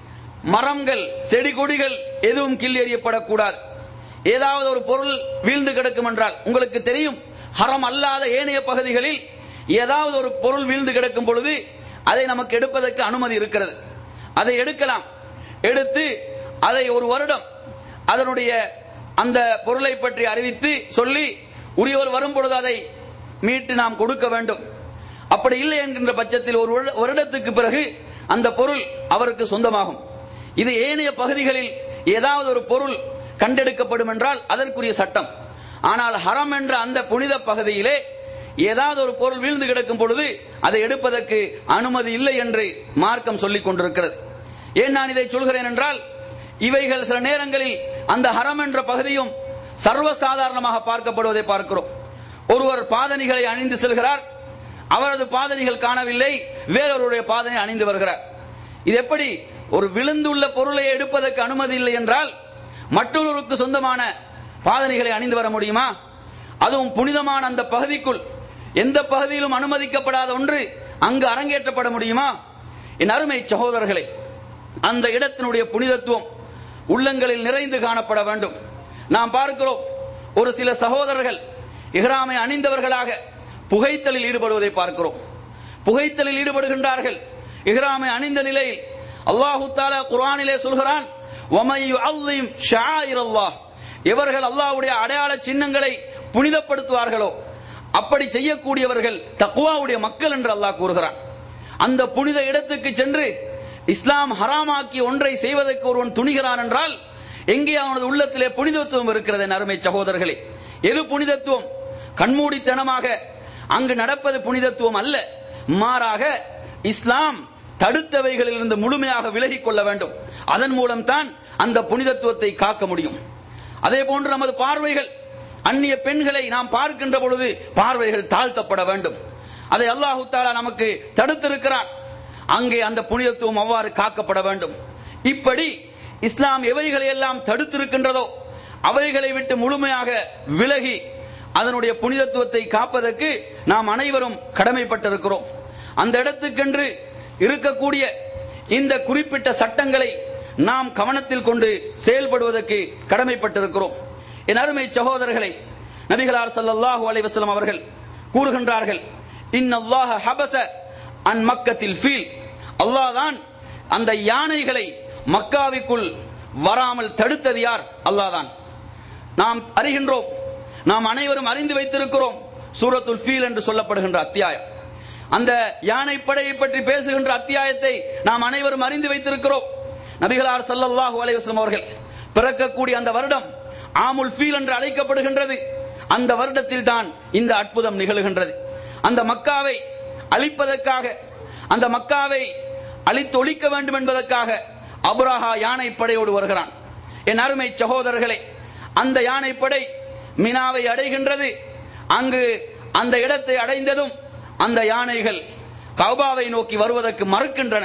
மரங்கள் செடி கொடிகள் எதுவும் கிள்ளி எறியப்படக்கூடாது ஏதாவது ஒரு பொருள் வீழ்ந்து கிடக்கும் என்றால் உங்களுக்கு தெரியும் ஹரம் அல்லாத ஏனைய பகுதிகளில் ஏதாவது ஒரு பொருள் வீழ்ந்து கிடக்கும் பொழுது அதை நமக்கு எடுப்பதற்கு அனுமதி இருக்கிறது அதை எடுக்கலாம் எடுத்து அதை ஒரு வருடம் அதனுடைய அந்த பொருளை பற்றி அறிவித்து சொல்லி உரியவர் வரும் பொழுது அதை மீட்டு நாம் கொடுக்க வேண்டும் அப்படி இல்லை என்கின்ற பட்சத்தில் ஒரு வருட- வருடத்துக்கு பிறகு அந்த பொருள் அவருக்கு சொந்தமாகும் இது ஏனைய பகுதிகளில் ஏதாவது ஒரு பொருள் கண்டெடுக்கப்படும் என்றால் அதற்குரிய சட்டம் ஆனால் ஹரம் என்ற அந்த புனித பகுதியிலே ஏதாவது ஒரு பொருள் வீழ்ந்து கிடக்கும் பொழுது அதை எடுப்பதற்கு அனுமதி இல்லை என்று மார்க்கம் சொல்லிக் கொண்டிருக்கிறது ஏன் நான் இதை சொல்கிறேன் என்றால் இவைகள் சில நேரங்களில் அந்த ஹரம் என்ற பகுதியும் சர்வசாதாரணமாக பார்க்கப்படுவதை பார்க்கிறோம் ஒருவர் பாதணிகளை அணிந்து செல்கிறார் அவரது பாதணிகள் காணவில்லை வேறொருடைய பாதனை அணிந்து வருகிறார் இது எப்படி ஒரு விழுந்துள்ள பொருளை எடுப்பதற்கு அனுமதி இல்லை என்றால் மற்றொருவருக்கு சொந்தமான பாதணிகளை அணிந்து வர முடியுமா அதுவும் புனிதமான அந்த பகுதிக்குள் எந்த பகுதியிலும் அனுமதிக்கப்படாத ஒன்று அங்கு அரங்கேற்றப்பட முடியுமா என் அருமை சகோதரர்களே அந்த இடத்தினுடைய புனிதத்துவம் உள்ளங்களில் நிறைந்து காணப்பட வேண்டும் நாம் பார்க்கிறோம் ஒரு சில சகோதரர்கள் இஹ்ராமை அணிந்தவர்களாக புகைத்தலில் ஈடுபடுவதை பார்க்கிறோம் புகைத்தலில் ஈடுபடுகின்றார்கள் இஹ்ராமை அணிந்த நிலையில் அல்லாஹு தாலா குர்ஆனிலே சொல்கிறான் "வமன் யுஅல்லிம் ஷஆயிரல்லாஹ்" எவர்கள் அல்லாஹ்வுடைய அடையாள சின்னங்களை புனிதப்படுத்துவார்களோ அப்படி செய்யக்கூடியவர்கள் தக்வாவுடைய மக்கள் என்று அல்லாஹ் கூறுகிறான் அந்த புனித இடத்துக்கு சென்று இஸ்லாம் ஹராமாக்கி ஒன்றை செய்வதற்கு ஒருவன் துணிகிறான் என்றால் எங்கே அவனது உள்ளத்திலே புனிதத்துவம் இருக்கிறது என் அருமை சகோதரர்களே எது புனிதத்துவம் கண்மூடித்தனமாக அங்கு நடப்பது புனிதத்துவம் அல்ல மாறாக இஸ்லாம் தடுத்தவைகளிலிருந்து முழுமையாக விலகிக் கொள்ள வேண்டும் அதன் மூலம் தான் அந்த புனிதத்துவத்தை காக்க முடியும் அதே போன்று நமது பார்வைகள் அந்நிய பெண்களை நாம் பார்க்கின்ற பொழுது பார்வைகள் தாழ்த்தப்பட வேண்டும் அதை அல்லாஹு தாலா நமக்கு தடுத்திருக்கிறான் அங்கே அந்த புனிதத்துவம் அவ்வாறு காக்கப்பட வேண்டும் இப்படி இஸ்லாம் எவைகளை எல்லாம் தடுத்திருக்கின்றதோ அவைகளை விட்டு முழுமையாக விலகி அதனுடைய புனிதத்துவத்தை காப்பதற்கு நாம் அனைவரும் கடமைப்பட்டிருக்கிறோம் அந்த இடத்துக்கென்று இருக்கக்கூடிய இந்த குறிப்பிட்ட சட்டங்களை நாம் கவனத்தில் கொண்டு செயல்படுவதற்கு கடமைப்பட்டிருக்கிறோம் என் அருமை சகோதரர்களை நபிகளார் ஸல்லல்லாஹு அலைஹி வஸல்லம் அவர்கள் கூறுகின்றார்கள் இன்னல்லாஹ ஹபஸ அன் மக்கத்தில் ஃபீல் அல்லாஹ் தான் அந்த யானைகளை மக்காவிற்குள் வராமல் தடுத்தது யார் அல்லாஹ் தான் நாம் அறிகின்றோம் நாம் அனைவரும் அறிந்து வைத்திருக்கிறோம் சூரத்துல் ஃபீல் என்று சொல்லப்படுகின்ற அத்தியாயம் அந்த யானை படையை பற்றி பேசுகின்ற அத்தியாயத்தை நாம் அனைவரும் அறிந்து வைத்திருக்கிறோம் நபிகளார் ஸல்லல்லாஹு அலைஹி வஸல்லம் அவர்கள் பிறக்கக்கூடிய அந்த வருடம் ஆமுல் ஃபீல் என்று அழைக்கப்படுகின்றது அந்த வருடத்தில் தான் இந்த அற்புதம் நிகழ்கின்றது அந்த மக்காவை அழிப்பதற்காக அந்த மக்காவை அழித்து ஒழிக்க வேண்டும் என்பதற்காக அபுராஹா யானை படையோடு வருகிறான் என் அருமை சகோதரர்களே அந்த யானைப்படை மினாவை அடைகின்றது அங்கு அந்த இடத்தை அடைந்ததும் அந்த யானைகள் கௌபாவை நோக்கி வருவதற்கு மறுக்கின்றன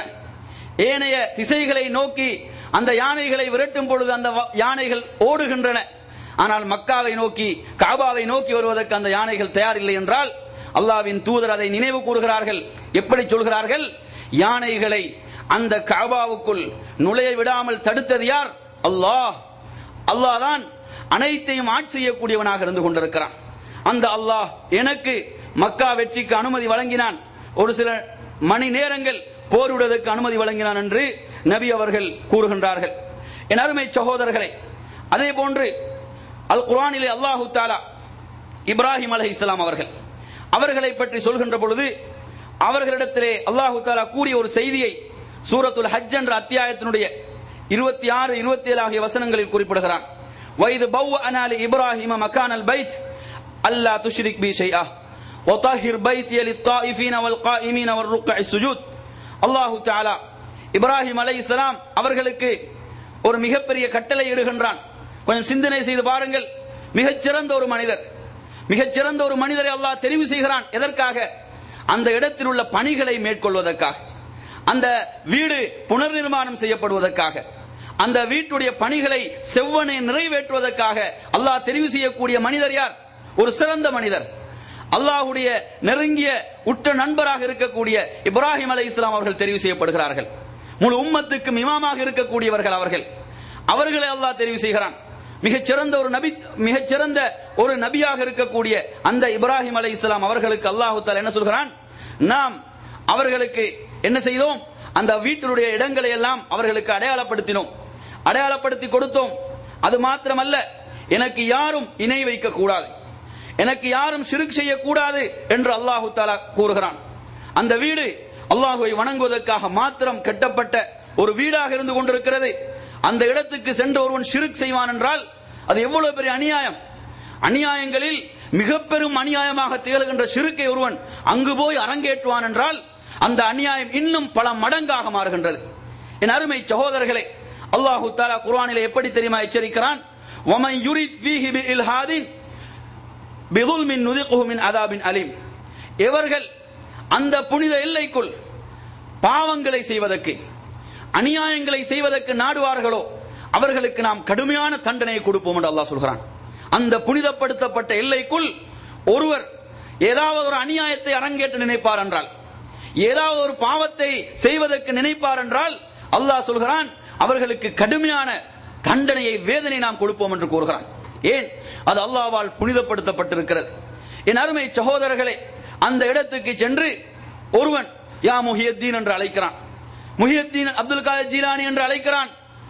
ஏனைய திசைகளை நோக்கி அந்த யானைகளை விரட்டும் பொழுது அந்த வ- யானைகள் ஓடுகின்றன ஆனால் மக்காவை நோக்கி காபாவை நோக்கி வருவதற்கு அந்த யானைகள் தயாரில்லை என்றால் அல்லாவின் தூதர் அதை நினைவு கூறுகிறார்கள் எப்படி சொல்கிறார்கள் யானைகளை அந்த காபாவுக்குள் நுழைய விடாமல் தடுத்தது யார் அல்லாஹ் அல்லாஹ் தான் அனைத்தையும் ஆட்சி செய்யக்கூடியவனாக இருந்து கொண்டிருக்கிறான் அந்த அல்லாஹ் எனக்கு மக்கா வெற்றிக்கு அனுமதி வழங்கினான் ஒரு சில மணி நேரங்கள் போரிடுவதற்கு அனுமதி வழங்கினான் என்று நபி அவர்கள் கூறுகின்றார்கள் என் அருமை சகோதரர்களே அதே போன்று அல் குர்ஆனிலே அல்லாஹு தாலா இப்ராஹிம் அலை இஸ்லாம் அவர்கள் அவர்களை பற்றி சொல்கின்ற பொழுது அவர்களிடத்திலே அல்லாஹு தாலா கூறிய ஒரு செய்தியை சூரத்துல் ஹஜ் என்ற அத்தியாயத்தினுடைய இருபத்தி ஆறு இருபத்தி ஏழு ஆகிய வசனங்களில் குறிப்பிடுகிறான் வைது பவ் அனாலி இப்ராஹிம மக்கானல் பைத் அல்லா துஷ்ரிக் பி ஷைஆ وطهر بيتي للطائفين والقائمين والركع السجود அல்லாஹு தாலா இப்ராஹிம் அலைஹிஸ்ஸலாம் அவர்களுக்கு ஒரு மிகப்பெரிய கட்டளை இடுகின்றான் கொஞ்சம் சிந்தனை செய்து பாருங்கள் மிகச்சிறந்த ஒரு மனிதர் மிகச்சிறந்த ஒரு மனிதரை அல்லாஹ் தெரிவு செய்கிறான் எதற்காக அந்த இடத்தில் உள்ள பணிகளை மேற்கொள்வதற்காக அந்த வீடு புனர் நிர்மாணம் செய்யப்படுவதற்காக அந்த வீட்டுடைய பணிகளை செவ்வனை நிறைவேற்றுவதற்காக அல்லாஹ் தெரிவு செய்யக்கூடிய மனிதர் யார் ஒரு சிறந்த மனிதர் அல்லாஹ்வுடைய நெருங்கிய உற்ற நண்பராக இருக்கக்கூடிய இப்ராஹிம் அலை இஸ்லாம் அவர்கள் தெரிவு செய்யப்படுகிறார்கள் முழு உம்மத்துக்கும் இமாமாக இருக்கக்கூடியவர்கள் அவர்கள் அவர்களை அல்லாஹ் தெரிவு செய்கிறான் மிகச் சிறந்த ஒரு நபி மிகச் சிறந்த ஒரு நபியாக இருக்கக்கூடிய அந்த இப்ராஹிம் அலை இஸ்லாம் அவர்களுக்கு அல்லாஹு தாலா என்ன சொல்கிறான் நாம் அவர்களுக்கு என்ன செய்தோம் அந்த வீட்டினுடைய இடங்களை எல்லாம் அவர்களுக்கு அடையாளப்படுத்தினோம் அடையாளப்படுத்தி கொடுத்தோம் அது மாத்திரமல்ல எனக்கு யாரும் இணை வைக்க கூடாது எனக்கு யாரும் சிறுக் செய்யக்கூடாது என்று அல்லாஹு தாலா கூறுகிறான் அந்த வீடு அல்லாஹுவை வணங்குவதற்காக மாத்திரம் கட்டப்பட்ட ஒரு வீடாக இருந்து கொண்டிருக்கிறது அந்த இடத்துக்கு சென்று ஒருவன் ஷிருக் செய்வான் என்றால் அது எவ்வளவு பெரிய அநியாயம் அநியாயங்களில் மிக பெரும் அநியாயமாக திகழ்கின்ற சிறுக்கை ஒருவன் அங்கு போய் அரங்கேற்றுவான் என்றால் அந்த அநியாயம் இன்னும் பல மடங்காக மாறுகின்றது என் அருமை சகோதரர்களே அல்லாஹு தாலா குர்ஆனிலே எப்படி தெரியுமா எச்சரிக்கிறான் وَمَنْ يُرِدْ فِيهِ بِإِلْحَادٍ بِظُلْمٍ نُذِقْهُ مِنْ عَذَابٍ أَلِيمٍ எவர்கள் அந்த புனித எல்லைக்குள் பாவங்களை செய்வதற்கு அநியாயங்களை செய்வதற்கு நாடுவார்களோ அவர்களுக்கு நாம் கடுமையான தண்டனையை கொடுப்போம் என்று அல்லாஹ் சொல்கிறான் அந்த புனிதப்படுத்தப்பட்ட எல்லைக்குள் ஒருவர் ஏதாவது ஒரு அநியாயத்தை அரங்கேற்ற நினைப்பார் என்றால் ஏதாவது ஒரு பாவத்தை செய்வதற்கு நினைப்பார் என்றால் அல்லாஹ் சொல்கிறான் அவர்களுக்கு கடுமையான தண்டனையை வேதனை நாம் கொடுப்போம் என்று கூறுகிறான் ஏன் அது அல்லாஹ்வால் புனிதப்படுத்தப்பட்டிருக்கிறது என் அருமை சகோதரர்களே அந்த இடத்துக்கு சென்று ஒருவன் யா முஹியத்தீன் என்று அழைக்கிறான் முஹியத்தீன் அப்துல் காதர் ஜீலானி என்று அழைக்கிறான்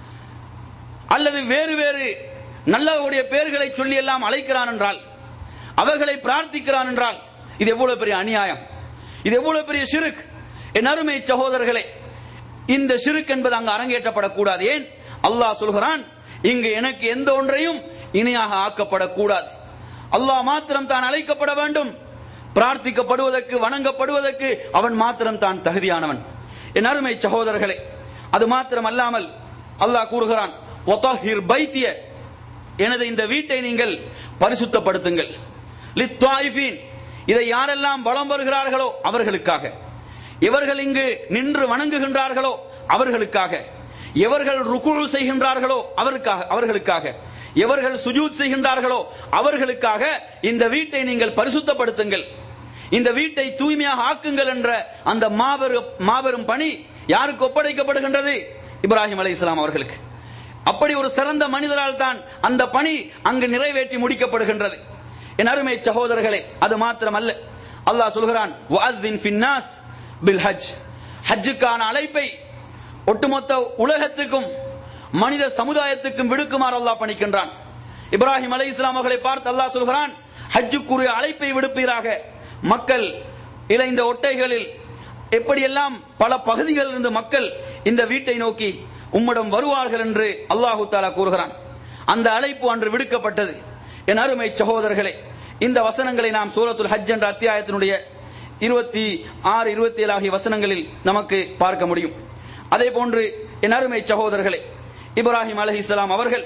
அல்லது வேறு வேறு நல்லவருடைய பெயர்களை சொல்லி எல்லாம் அழைக்கிறான் என்றால் அவர்களை பிரார்த்திக்கிறான் என்றால் இது எவ்வளவு பெரிய அநியாயம் இது எவ்வளவு பெரிய சிறுக் என் அருமை சகோதரர்களே இந்த ஷிருக் என்பது அங்கு அரங்கேற்றப்படக்கூடாது ஏன் அல்லாஹ் சொல்கிறான் இங்கு எனக்கு எந்த ஒன்றையும் இணையாக ஆக்கப்படக்கூடாது அல்லாஹ் மாத்திரம் தான் அழைக்கப்பட வேண்டும் பிரார்த்திக்கப்படுவதற்கு வணங்கப்படுவதற்கு அவன் மாத்திரம் தான் தகுதியானவன் என் அருமை சகோதரர்களே அது மாத்திரம் அல்லாமல் அல்லாஹ் கூறுகிறான் ஒத்தாஹிர் பைத்திய எனது இந்த வீட்டை நீங்கள் பரிசுத்தப்படுத்துங்கள் லித்வாயிஃபீன் இதை யாரெல்லாம் வலம் வருகிறார்களோ அவர்களுக்காக எவர்கள் இங்கு நின்று வணங்குகின்றார்களோ அவர்களுக்காக எவர்கள் ருக்கு செய்கின்றார்களோ அவருக்காக அவர்களுக்காக எவர்கள் சுஜூத் செய்கின்றார்களோ அவர்களுக்காக இந்த வீட்டை நீங்கள் பரிசுத்தப்படுத்துங்கள் இந்த வீட்டை தூய்மையாக ஆக்குங்கள் என்ற அந்த மாபெரும் மாபெரும் பணி யாருக்கு ஒப்படைக்கப்படுகின்றது இப்ராஹிம் அலை இஸ்லாம் அவர்களுக்கு அப்படி ஒரு சிறந்த மனிதரால் தான் அந்த பணி அங்கு நிறைவேற்றி முடிக்கப்படுகின்றது என் அருமை சகோதரர்களே அது மாத்திரமல்ல அல்லாஹ் சொல்கிறான் வஅத்தின் ஃபின்னாஸ் பில் ஹஜ் ஹஜ்ஜுக்கான அழைப்பை ஒட்டுமொத்த உலகத்துக்கும் மனித சமுதாயத்துக்கும் விடுக்குமாறு அல்லாஹ் பணிக்கின்றான் இப்ராஹிம் அலை இஸ்லாம் அவர்களை பார்த்து அல்லாஹ் சொல்கிறான் ஹஜ்ஜுக்குரிய அழைப்பை விடுப்பீராக மக்கள் இளைந்த ஒட்டைகளில் எப்படியெல்லாம் பல பகுதிகளில் இருந்து மக்கள் இந்த வீட்டை நோக்கி உம்மிடம் வருவார்கள் என்று அல்லாஹு தாலா கூறுகிறான் அந்த அழைப்பு அன்று விடுக்கப்பட்டது என் அருமை சகோதரர்களே இந்த வசனங்களை நாம் சூரத்துல் ஹஜ் என்ற அத்தியாயத்தினுடைய இருபத்தி ஆறு இருபத்தி ஏழு ஆகிய வசனங்களில் நமக்கு பார்க்க முடியும் அதே போன்று என் அருமை சகோதரர்களே இப்ராஹிம் அலஹிஸ்லாம் அவர்கள்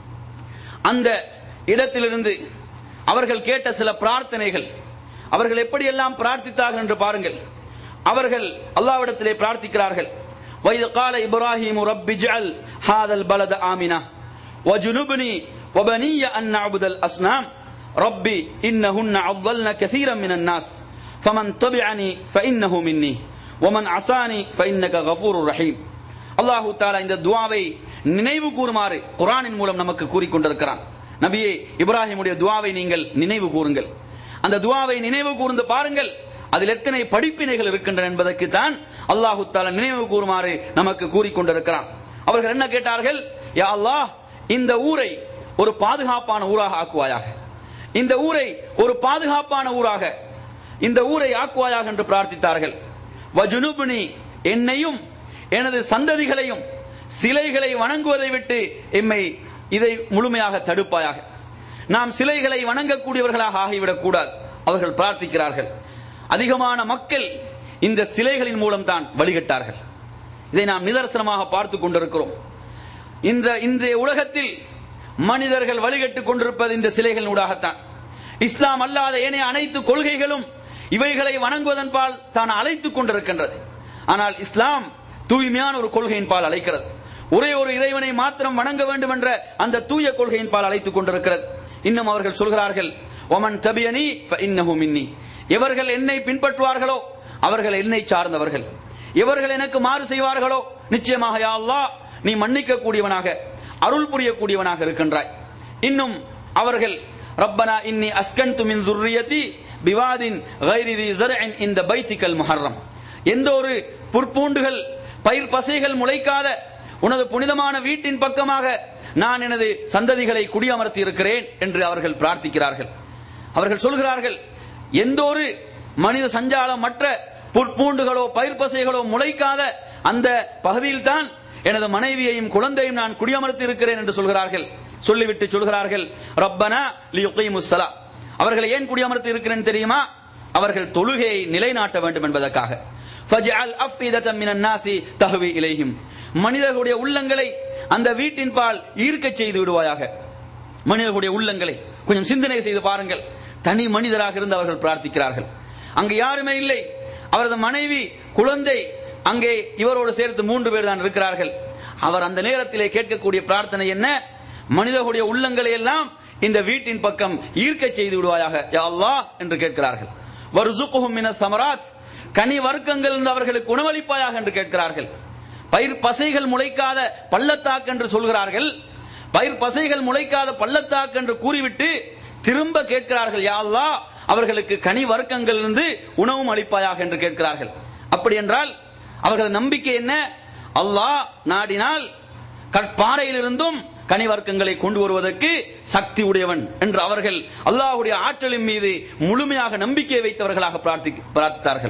அந்த இடத்திலிருந்து அவர்கள் கேட்ட சில பிரார்த்தனைகள் அவர்கள் எப்படியெல்லாம் பிரார்த்தித்தார்கள் என்று பாருங்கள் அவர்கள் அல்லாவிடத்திலே பிரார்த்திக்கிறார்கள் வைது கால இப்ராஹிம் ரப்பி ஜஅல் ஹாதல் பலத ஆமினா وجنبني وبني أن نعبد الأصنام ربي إنهن أضلن كثيرا من الناس فمن تبعني فإنه مني ومن عصاني فإنك غفور رحيم அல்லாஹு தாலா இந்த துவாவை நினைவு கூறுமாறு குரானின் மூலம் நமக்கு கூறிக்கொண்டிருக்கிறான் நபியே இப்ராஹிமுடைய துவாவை நீங்கள் நினைவு கூறுங்கள் அந்த துவாவை நினைவு கூர்ந்து பாருங்கள் அதில் எத்தனை படிப்பினைகள் இருக்கின்றன என்பதற்கு தான் அல்லாஹு தாலா நினைவு கூறுமாறு நமக்கு கூறிக்கொண்டிருக்கிறான் அவர்கள் என்ன கேட்டார்கள் யா அல்லாஹ் இந்த ஊரை ஒரு பாதுகாப்பான ஊராக ஆக்குவாயாக இந்த ஊரை ஒரு பாதுகாப்பான ஊராக இந்த ஊரை ஆக்குவாயாக என்று பிரார்த்தித்தார்கள் வஜுனுபுனி என்னையும் எனது சந்ததிகளையும் சிலைகளை வணங்குவதை விட்டு எம்மை இதை முழுமையாக தடுப்பாயாக நாம் சிலைகளை வணங்கக்கூடியவர்களாக ஆகிவிடக் கூடாது அவர்கள் பிரார்த்திக்கிறார்கள் அதிகமான மக்கள் இந்த சிலைகளின் மூலம் தான் வழிகட்டார்கள் இதை நாம் நிதர்சனமாக பார்த்துக் கொண்டிருக்கிறோம் இந்த இன்றைய உலகத்தில் மனிதர்கள் வழிகட்டுக் கொண்டிருப்பது இந்த சிலைகளின் ஊடாகத்தான் இஸ்லாம் அல்லாத ஏனைய அனைத்து கொள்கைகளும் இவைகளை வணங்குவதன் பால் தான் அழைத்துக் கொண்டிருக்கின்றது ஆனால் இஸ்லாம் தூய்மையான ஒரு கொள்கையின் பால் அழைக்கிறது ஒரே ஒரு இறைவனை மாத்திரம் வணங்க வேண்டும் என்ற அந்த தூய கொள்கையின் பால் அழைத்துக் கொண்டிருக்கிறது இன்னும் அவர்கள் சொல்கிறார்கள் ஒமன் தபியனி இன்னஹு மின்னி எவர்கள் என்னை பின்பற்றுவார்களோ அவர்கள் என்னை சார்ந்தவர்கள் எவர்கள் எனக்கு மாறு செய்வார்களோ நிச்சயமாக யா அல்லாஹ் நீ மன்னிக்க கூடியவனாக அருள் புரியக்கூடியவனாக இருக்கின்றாய் இன்னும் அவர்கள் ரப்பனா இன்னி அஸ்கன்து மின் துர்ரியதி பிவாதின் கைரி தி ஜர்இன் இந்த பைத்திகல் முஹர்ரம் எந்த ஒரு புற்பூண்டுகள் பயிர் பசைகள் முளைக்காத உனது புனிதமான வீட்டின் பக்கமாக நான் எனது சந்ததிகளை குடியமர்த்தி இருக்கிறேன் என்று அவர்கள் பிரார்த்திக்கிறார்கள் அவர்கள் சொல்கிறார்கள் எந்த ஒரு மனித சஞ்சாலம் மற்ற புற்பூண்டுகளோ பயிர் பசைகளோ முளைக்காத அந்த பகுதியில் தான் எனது மனைவியையும் குழந்தையும் நான் குடியமர்த்தி இருக்கிறேன் என்று சொல்கிறார்கள் சொல்லிவிட்டு சொல்கிறார்கள் ரப்பனா லியுகைமுஸ்ஸலா அவர்களை ஏன் குடியமர்த்தி இருக்கிறேன் தெரியுமா அவர்கள் தொழுகையை நிலைநாட்ட வேண்டும் என்பதற்காக ஃபஜ்அல் அஃபிதத்தம் மினன் நாசி தஹ்வி இலைஹிம் மனிதர்களுடைய உள்ளங்களை அந்த வீட்டின் பால் ஈர்க்கச் செய்து விடுவாயாக மனிதர்களுடைய உள்ளங்களை கொஞ்சம் சிந்தனை செய்து பாருங்கள் தனி மனிதராக இருந்து அவர்கள் பிரார்த்திக்கிறார்கள் அங்கு யாருமே இல்லை அவரது மனைவி குழந்தை அங்கே இவரோடு சேர்த்து மூன்று பேர் தான் இருக்கிறார்கள் அவர் அந்த நேரத்திலே கேட்கக்கூடிய பிரார்த்தனை என்ன மனிதர்களுடைய உள்ளங்களை எல்லாம் இந்த வீட்டின் பக்கம் ஈர்க்க செய்து விடுவாயாக யா அல்லாஹ் என்று கேட்கிறார்கள் வர்சுகுஹும் மின சமராத் கனி வர்க்கங்கள் இருந்து அவர்களுக்கு உணவளிப்பாயாக என்று கேட்கிறார்கள் பயிர் பசைகள் முளைக்காத பள்ளத்தாக்கு என்று சொல்கிறார்கள் பயிர் பசைகள் முளைக்காத பள்ளத்தாக்கு என்று கூறிவிட்டு திரும்ப கேட்கிறார்கள் யா அல்லாஹ் அவர்களுக்கு கனி வர்க்கங்கள் இருந்து உணவும் அளிப்பாயாக என்று கேட்கிறார்கள் அப்படி என்றால் அவர்களது நம்பிக்கை என்ன அல்லாஹ் நாடினால் கற்பாறையிலிருந்தும் கனிவர்க்கங்களை கொண்டு வருவதற்கு சக்தி உடையவன் என்று அவர்கள் அல்லாஹுடைய ஆற்றலின் மீது முழுமையாக நம்பிக்கை வைத்தவர்களாக பிரார்த்தி பிரார்த்தித்தார்கள்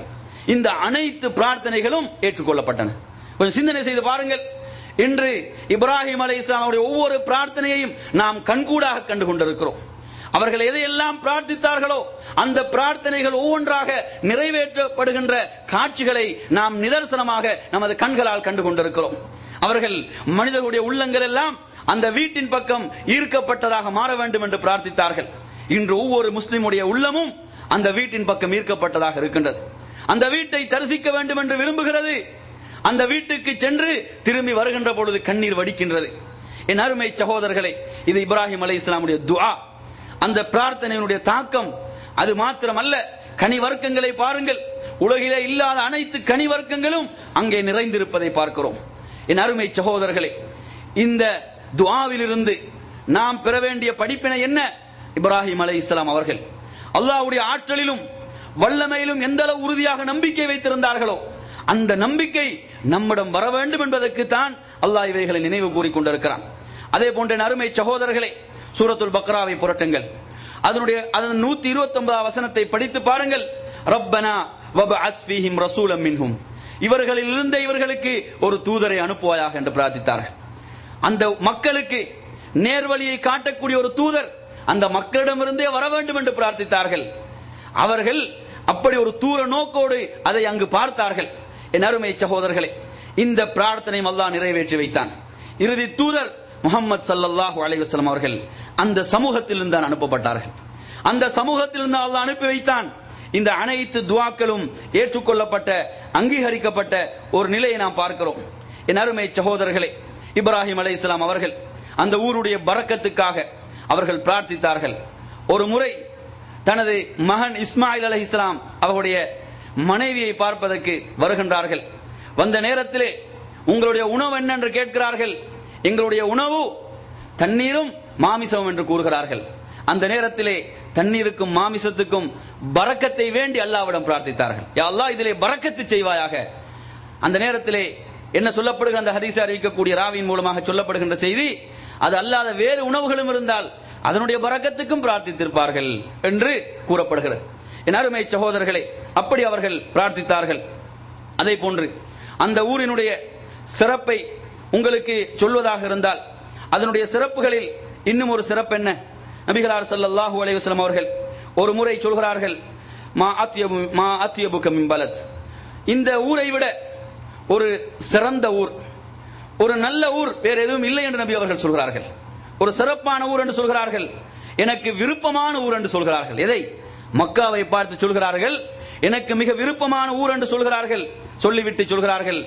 இந்த அனைத்து பிரார்த்தனைகளும் ஏற்றுக்கொள்ளப்பட்டன கொஞ்சம் சிந்தனை செய்து பாருங்கள் இன்று இப்ராஹிம் அலை இஸ்லாமுடைய ஒவ்வொரு பிரார்த்தனையையும் நாம் கண்கூடாக கண்டு கொண்டிருக்கிறோம் அவர்கள் எதையெல்லாம் பிரார்த்தித்தார்களோ அந்த பிரார்த்தனைகள் ஒவ்வொன்றாக நிறைவேற்றப்படுகின்ற காட்சிகளை நாம் நிதர்சனமாக நமது கண்களால் கண்டு கொண்டிருக்கிறோம் அவர்கள் மனிதர்களுடைய உள்ளங்கள் எல்லாம் அந்த வீட்டின் பக்கம் ஈர்க்கப்பட்டதாக மாற வேண்டும் என்று பிரார்த்தித்தார்கள் இன்று ஒவ்வொரு முஸ்லிமுடைய உள்ளமும் அந்த வீட்டின் பக்கம் ஈர்க்கப்பட்டதாக இருக்கின்றது அந்த வீட்டை தரிசிக்க வேண்டும் என்று விரும்புகிறது அந்த வீட்டுக்கு சென்று திரும்பி வருகின்ற பொழுது கண்ணீர் வடிக்கின்றது என் அருமை சகோதரர்களே இது இப்ராஹிம் அலை இஸ்லாமுடைய துஆ அந்த பிரார்த்தனையினுடைய தாக்கம் அது மாத்திரமல்ல கனி வர்க்கங்களை பாருங்கள் உலகிலே இல்லாத அனைத்து கனி வர்க்கங்களும் அங்கே நிறைந்திருப்பதை பார்க்கிறோம் என் அருமை சகோதரர்களே இந்த துஆவிலிருந்து நாம் பெற வேண்டிய படிப்பினை என்ன இப்ராஹிம் அலை இஸ்லாம் அவர்கள் அல்லாஹ்வுடைய ஆற்றலிலும் வல்லமையிலும் எந்த அளவு உறுதியாக நம்பிக்கை வைத்திருந்தார்களோ அந்த நம்பிக்கை நம்மிடம் வர வேண்டும் என்பதற்கு தான் அல்லாஹ் இவைகளை நினைவு கூறிக் கொண்டிருக்கிறான் அதே போன்ற என் அருமை சகோதரர்களே சூரத்துல் பக்ராவை புரட்டுங்கள் அதனுடைய அதன் நூத்தி இருபத்தி ஒன்பதாம் வசனத்தை படித்து பாருங்கள் ரப்பனா வப அஸ்ஃபீஹிம் ரசூலம் மின்ஹும் இவர்களில் இருந்த இவர்களுக்கு ஒரு தூதரை அனுப்புவாயாக என்று பிரார்த்தித்தார்கள் அந்த மக்களுக்கு நேர்வழியை காட்டக்கூடிய ஒரு தூதர் அந்த மக்களிடமிருந்தே வர வேண்டும் என்று பிரார்த்தித்தார்கள் அவர்கள் அப்படி ஒரு தூர நோக்கோடு அதை அங்கு பார்த்தார்கள் என் அருமை சகோதரர்களே இந்த பிரார்த்தனை அல்லாஹ் நிறைவேற்றி வைத்தான் இறுதி தூதர் முகமது சல்லல்லாஹு அலைஹி வஸல்லம் அவர்கள் அந்த சமூகத்திலிருந்து தான் அனுப்பப்பட்டார்கள் அந்த சமூகத்திலிருந்து அல்லாஹ் அனுப்பி வைத்தான் இந்த அனைத்து துவாக்களும் ஏற்றுக்கொள்ளப்பட்ட அங்கீகரிக்கப்பட்ட ஒரு நிலையை நாம் பார்க்கிறோம் என் அருமை சகோதரர்களே இப்ராஹிம் அலை இஸ்லாம் அவர்கள் அந்த ஊருடைய பறக்கத்துக்காக அவர்கள் பிரார்த்தித்தார்கள் ஒரு முறை தனது மகன் இஸ்மாயில் அலை இஸ்லாம் அவருடைய மனைவியை பார்ப்பதற்கு வருகின்றார்கள் வந்த நேரத்திலே உங்களுடைய உணவு என்ன என்று கேட்கிறார்கள் எங்களுடைய உணவு தண்ணீரும் மாமிசமும் என்று கூறுகிறார்கள் அந்த நேரத்திலே தண்ணீருக்கும் மாமிசத்துக்கும் பறக்கத்தை வேண்டி அல்லாவிடம் பிரார்த்தித்தார்கள் யா அல்லாஹ் இதிலே பறக்கத்து செய்வாயாக அந்த நேரத்திலே என்ன சொல்லப்படுகிற அந்த ஹதீஸை அறிவிக்கக்கூடிய ராவியின் மூலமாக சொல்லப்படுகின்ற செய்தி அது அல்லாத வேறு உணவுகளும் இருந்தால் அதனுடைய பறக்கத்துக்கும் பிரார்த்தித்திருப்பார்கள் என்று கூறப்படுகிறது என் அருமை சகோதரர்களே அப்படி அவர்கள் பிரார்த்தித்தார்கள் அதே போன்று அந்த ஊரினுடைய சிறப்பை உங்களுக்கு சொல்வதாக இருந்தால் அதனுடைய சிறப்புகளில் இன்னும் ஒரு சிறப்பு என்ன நபிகளார் ஸல்லல்லாஹு அலைஹி வஸல்லம் அவர்கள் ஒரு முறை சொல்கிறார்கள் மா அத்யபு மா அத்யபுக மின் பலத் இந்த ஊரை விட ஒரு சிறந்த ஊர் ஒரு நல்ல ஊர் வேற எதுவும் இல்லை என்று நபி அவர்கள் சொல்கிறார்கள் ஒரு சிறப்பான ஊர் என்று சொல்கிறார்கள் எனக்கு விருப்பமான ஊர் என்று சொல்கிறார்கள் எதை மக்காவை பார்த்து சொல்கிறார்கள் எனக்கு மிக விருப்பமான ஊர் என்று சொல்கிறார்கள் சொல்லிவிட்டு சொல்கிறார்கள்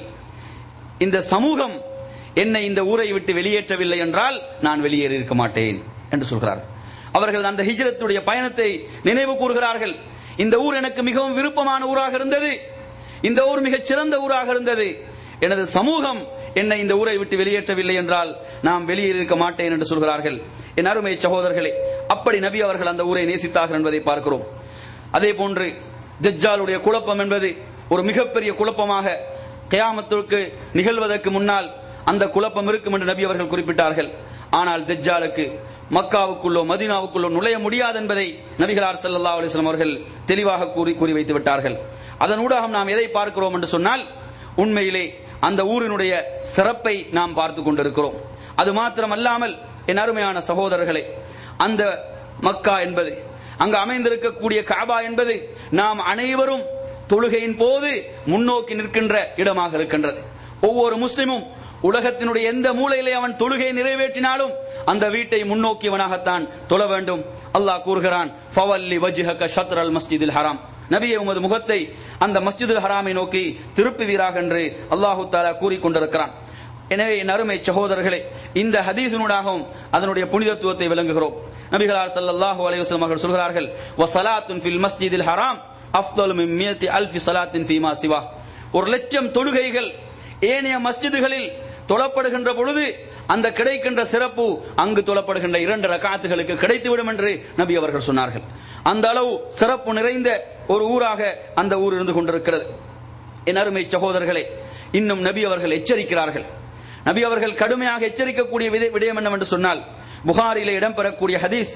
இந்த சமூகம் என்னை இந்த ஊரை விட்டு வெளியேற்றவில்லை என்றால் நான் வெளியேறி இருக்க மாட்டேன் என்று சொல்கிறார் அவர்கள் அந்த ஹிஜ்ரத்துடைய பயணத்தை நினைவு கூறுகிறார்கள் இந்த ஊர் எனக்கு மிகவும் விருப்பமான ஊராக இருந்தது இந்த ஊர் மிகச் சிறந்த ஊராக இருந்தது எனது சமூகம் என்னை இந்த ஊரை விட்டு வெளியேற்றவில்லை என்றால் நாம் வெளியேறி இருக்க மாட்டேன் என்று சொல்கிறார்கள் என் அருமை சகோதரர்களே அப்படி நபி அவர்கள் அந்த ஊரை நேசித்தார்கள் என்பதை பார்க்கிறோம் அதே போன்று தஜ்ஜாலுடைய குழப்பம் என்பது ஒரு மிகப்பெரிய குழப்பமாக கியாமத்திற்கு நிகழ்வதற்கு முன்னால் அந்த குழப்பம் இருக்கும் என்று நபி அவர்கள் குறிப்பிட்டார்கள் ஆனால் தஜ்ஜாலுக்கு மக்காவுக்குள்ளோ மதீனாவுக்குள்ளோ நுழைய முடியாது என்பதை நபிகளார் ஸல்லல்லாஹு அலைஹி வஸல்லம் அவர்கள் தெளிவாக கூறி கூறி வைத்து விட்டார்கள் அதன் ஊடாக நாம் எதை பார்க்கிறோம் என்று சொன்னால் உண்மையிலே அந்த ஊரினுடைய சிறப்பை நாம் பார்த்து கொண்டிருக்கிறோம் அது மாத்திரமல்லாமல் என் அருமையான சகோதரர்களே அந்த மக்கா என்பது அங்கு அமைந்திருக்கக்கூடிய காபா என்பது நாம் அனைவரும் தொழுகையின் போது முன்னோக்கி நிற்கின்ற இடமாக இருக்கின்றது ஒவ்வொரு முஸ்லிமும் உலகத்தினுடைய எந்த மூலையிலே அவன் தொழுகை நிறைவேற்றினாலும் அந்த வீட்டை முன்னோக்கியவனாகத்தான் தொழ வேண்டும் அல்லாஹ் கூறுகிறான் ஃபவல்லி வஜ்ஹக ஷத்ரல் மஸ்ஜிதில் ஹராம் நபியை உமது முகத்தை அந்த மஸ்ஜிதுல் ஹராமை நோக்கி திருப்புவீராக என்று அல்லாஹு தாலா கூறிக்கொண்டிருக்கிறான் எனவே என் அருமை சகோதரர்களே இந்த ஹதீஸினூடாகவும் அதனுடைய புனிதத்துவத்தை விளங்குகிறோம் நபிகளார் ஸல்லல்லாஹு அலைஹி வஸல்லம் அவர்கள் சொல்கிறார்கள் வஸலாத்துன் ஃபில் மஸ்ஜிதில் ஹராம் அஃதலு மின் மியத்தி அல்ஃபி ஸலாத்தின் ஃபீமா சிவா ஒரு லட்சம் தொழுகைகள் ஏனைய மஸ்ஜிதுகளில் தொழப்படுகின்ற பொழுது அந்த கிடைக்கின்ற சிறப்பு அங்கு தொழப்படுகின்ற இரண்டு ரகாத்துகளுக்கு கிடைத்துவிடும் என்று நபி அவர்கள் சொன்னார்கள் அந்த அளவு சிறப்பு நிறைந்த ஒரு ஊராக அந்த ஊர் இருந்து கொண்டிருக்கிறது என் அருமை சகோதரர்களே இன்னும் நபி அவர்கள் எச்சரிக்கிறார்கள் நபி அவர்கள் கடுமையாக எச்சரிக்கக்கூடிய விதை- விடயம் என்னவென்று சொன்னால் புகாரிலே இடம்பெறக்கூடிய ஹதீஸ்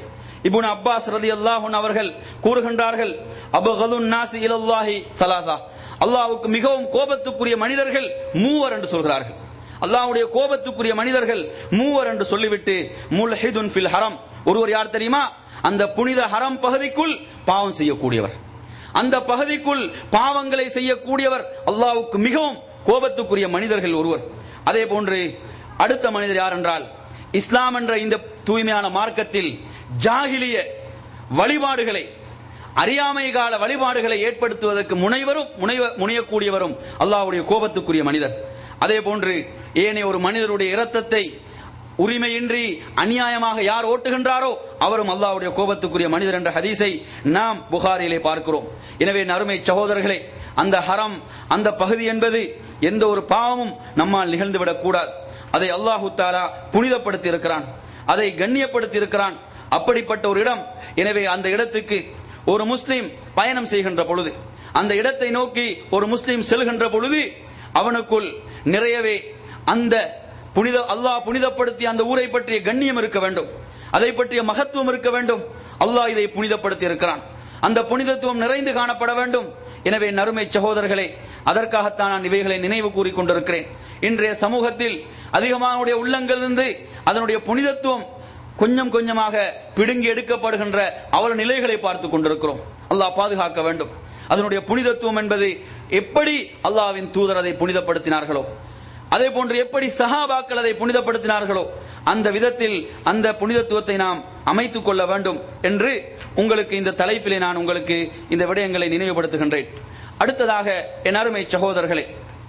இப்னு அப்பாஸ் ரலியல்லாஹு அன்ஹு அவர்கள் கூறுகின்றார்கள் அபகலுன் நாசி இலல்லாஹி ஸலாதா அல்லாஹ்வுக்கு மிகவும் கோபத்துக்குரிய மனிதர்கள் மூவர் என்று சொல்கிறார்கள் அல்லாஹ்வுடைய கோபத்துக்குரிய மனிதர்கள் மூவர் என்று சொல்லிவிட்டு முல்ஹிதுன் ஃபில் ஹரம் ஒருவர் யார் தெரியுமா அந்த புனித ஹரம் பகுதிக்குள் பாவம் செய்யக்கூடியவர் அந்த பகுதிக்குள் பாவங்களை செய்யக்கூடியவர் அல்லாஹ்வுக்கு மிகவும் கோபத்துக்குரிய மனிதர்கள் ஒருவர் அதே போன்று அடுத்த மனிதர் யார் என்றால் இஸ்லாம் என்ற இந்த தூய்மையான மார்க்கத்தில் ஜாகிலிய வழிபாடுகளை அறியாமை கால வழிபாடுகளை ஏற்படுத்துவதற்கு முனைவரும் முனைவ முனையக்கூடியவரும் அல்லாஹ்வுடைய கோபத்துக்குரிய மனிதர் அதே போன்று ஏனைய ஒரு மனிதருடைய இரத்தத்தை உரிமையின்றி அநியாயமாக யார் ஓட்டுகின்றாரோ அவரும் அல்லாஹ்வுடைய கோபத்துக்குரிய மனிதர் என்ற ஹதீஸை நாம் புகாரிலே பார்க்கிறோம் எனவே நறுமை சகோதரர்களே அந்த ஹரம் அந்த பகுதி என்பது எந்த ஒரு பாவமும் நம்மால் நிகழ்ந்துவிடக் கூடாது அதை அல்லாஹு தாலா புனிதப்படுத்தி இருக்கிறான் அதை கண்ணியப்படுத்தி இருக்கிறான் அப்படிப்பட்ட ஒரு இடம் எனவே அந்த இடத்துக்கு ஒரு முஸ்லிம் பயணம் செய்கின்ற பொழுது அந்த இடத்தை நோக்கி ஒரு முஸ்லிம் செல்கின்ற பொழுது அவனுக்குள் நிறையவே அந்த புனித அல்லாஹ் புனிதப்படுத்திய அந்த ஊரை பற்றிய கண்ணியம் இருக்க வேண்டும் அதை பற்றிய மகத்துவம் இருக்க வேண்டும் அல்லாஹ் இதை புனிதப்படுத்தி இருக்கிறான் அந்த புனிதத்துவம் நிறைந்து காணப்பட வேண்டும் எனவே நறுமை சகோதரர்களே அதற்காகத்தான் நான் இவைகளை நினைவு கூறிக் கொண்டிருக்கிறேன் இன்றைய சமூகத்தில் அதிகமானுடைய உள்ளங்களிலிருந்து அதனுடைய புனிதத்துவம் கொஞ்சம் கொஞ்சமாக பிடுங்கி எடுக்கப்படுகின்ற அவல நிலைகளை பார்த்து கொண்டிருக்கிறோம் அல்லாஹ் பாதுகாக்க வேண்டும் அதனுடைய புனிதத்துவம் என்பது எப்படி அல்லாஹ்வின் தூதர் அதை புனிதப்படுத்தினார்களோ அதே போன்று எப்படி சஹாபாக்கள் அதை புனிதப்படுத்தினார்களோ அந்த விதத்தில் அந்த புனிதத்துவத்தை நாம் அமைத்துக் கொள்ள வேண்டும் என்று உங்களுக்கு இந்த தலைப்பிலே நான் உங்களுக்கு இந்த விடயங்களை நினைவுபடுத்துகின்றேன் அடுத்ததாக என் அருமை சகோதரர்களே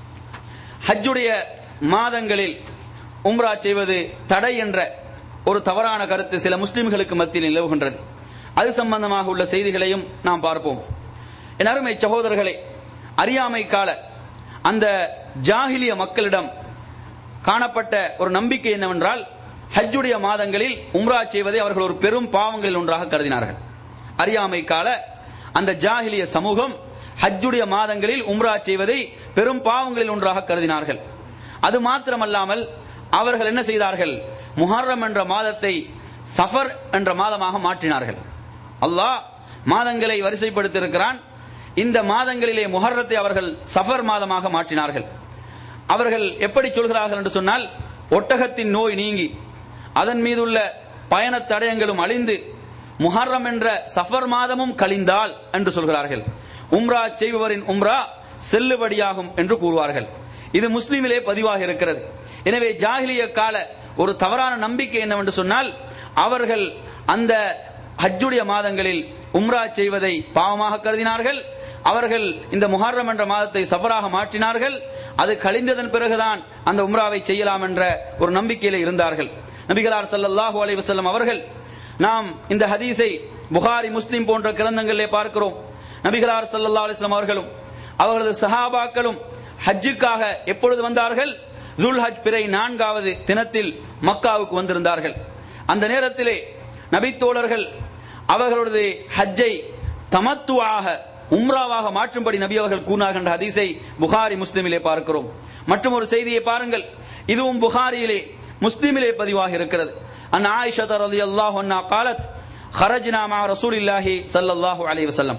ஹஜ்ஜுடைய மாதங்களில் உம்ரா செய்வது தடை என்ற ஒரு தவறான கருத்து சில முஸ்லிம்களுக்கு மத்தியில் நிலவுகின்றது அது சம்பந்தமாக உள்ள செய்திகளையும் நாம் பார்ப்போம் என் அருமை சகோதரர்களே அறியாமை கால அந்த ஜாகிலிய மக்களிடம் காணப்பட்ட ஒரு நம்பிக்கை என்னவென்றால் ஹஜ்ஜுடைய மாதங்களில் உம்ரா செய்வதை அவர்கள் ஒரு பெரும் பாவங்களில் ஒன்றாக கருதினார்கள் அறியாமை கால அந்த ஜாகிலிய சமூகம் ஹஜ்ஜுடைய மாதங்களில் உம்ரா செய்வதை பெரும் பாவங்களில் ஒன்றாக கருதினார்கள் அது மாத்திரமல்லாமல் அவர்கள் என்ன செய்தார்கள் முஹர்ரம் என்ற மாதத்தை சஃபர் என்ற மாதமாக மாற்றினார்கள் அல்லாஹ் மாதங்களை வரிசைப்படுத்தியிருக்கிறான் இந்த மாதங்களிலே முஹர்ரத்தை அவர்கள் சஃபர் மாதமாக மாற்றினார்கள் அவர்கள் எப்படி சொல்கிறார்கள் என்று சொன்னால் ஒட்டகத்தின் நோய் நீங்கி அதன் மீதுள்ள பயண தடயங்களும் அழிந்து முஹர்ரம் என்ற சஃபர் மாதமும் கழிந்தால் என்று சொல்கிறார்கள் உம்ரா செய்பவரின் உம்ரா செல்லுபடியாகும் என்று கூறுவார்கள் இது முஸ்லிமிலே பதிவாக இருக்கிறது எனவே ஜாகிலிய கால ஒரு தவறான நம்பிக்கை என்னவென்று சொன்னால் அவர்கள் அந்த ஹஜ்ஜுடைய மாதங்களில் உம்ரா செய்வதை பாவமாக கருதினார்கள் அவர்கள் இந்த முஹர்ரம் என்ற மாதத்தை சஃபராக மாற்றினார்கள் அது கழிந்ததன் பிறகுதான் அந்த உம்ராவை செய்யலாம் என்ற ஒரு நம்பிக்கையில இருந்தார்கள் நபிகளார் ஸல்லல்லாஹு அலைஹி வஸல்லம் அவர்கள் நாம் இந்த ஹதீஸை புகாரி முஸ்லிம் போன்ற கிரந்தங்களிலே பார்க்கிறோம் நபிகளார் ஸல்லல்லாஹு அலைஹி வஸல்லம் அவர்களும் அவர்களது சஹாபாக்களும் ஹஜ்ஜுக்காக எப்பொழுது வந்தார்கள் துல் ஹஜ் பிறை நான்காவது தினத்தில் மக்காவுக்கு வந்திருந்தார்கள் அந்த நேரத்திலே நபித்தோழர்கள் அவர்களது ஹஜ்ஜை தமத்துவாக உம்ராவாக மாற்றும்படி நபி அவர்கள் கூறினார்கள் என்ற ஹதீஸை புகாரி முஸ்லிமிலே பார்க்கிறோம் மற்றும் ஒரு செய்தியை பாருங்கள் இதுவும் புகாரியிலே முஸ்லிமிலே பதிவாக இருக்கிறது அன் ஆயிஷா ரலியல்லாஹு அன்ஹா قالت خرجنا مع رسول الله صلى الله عليه وسلم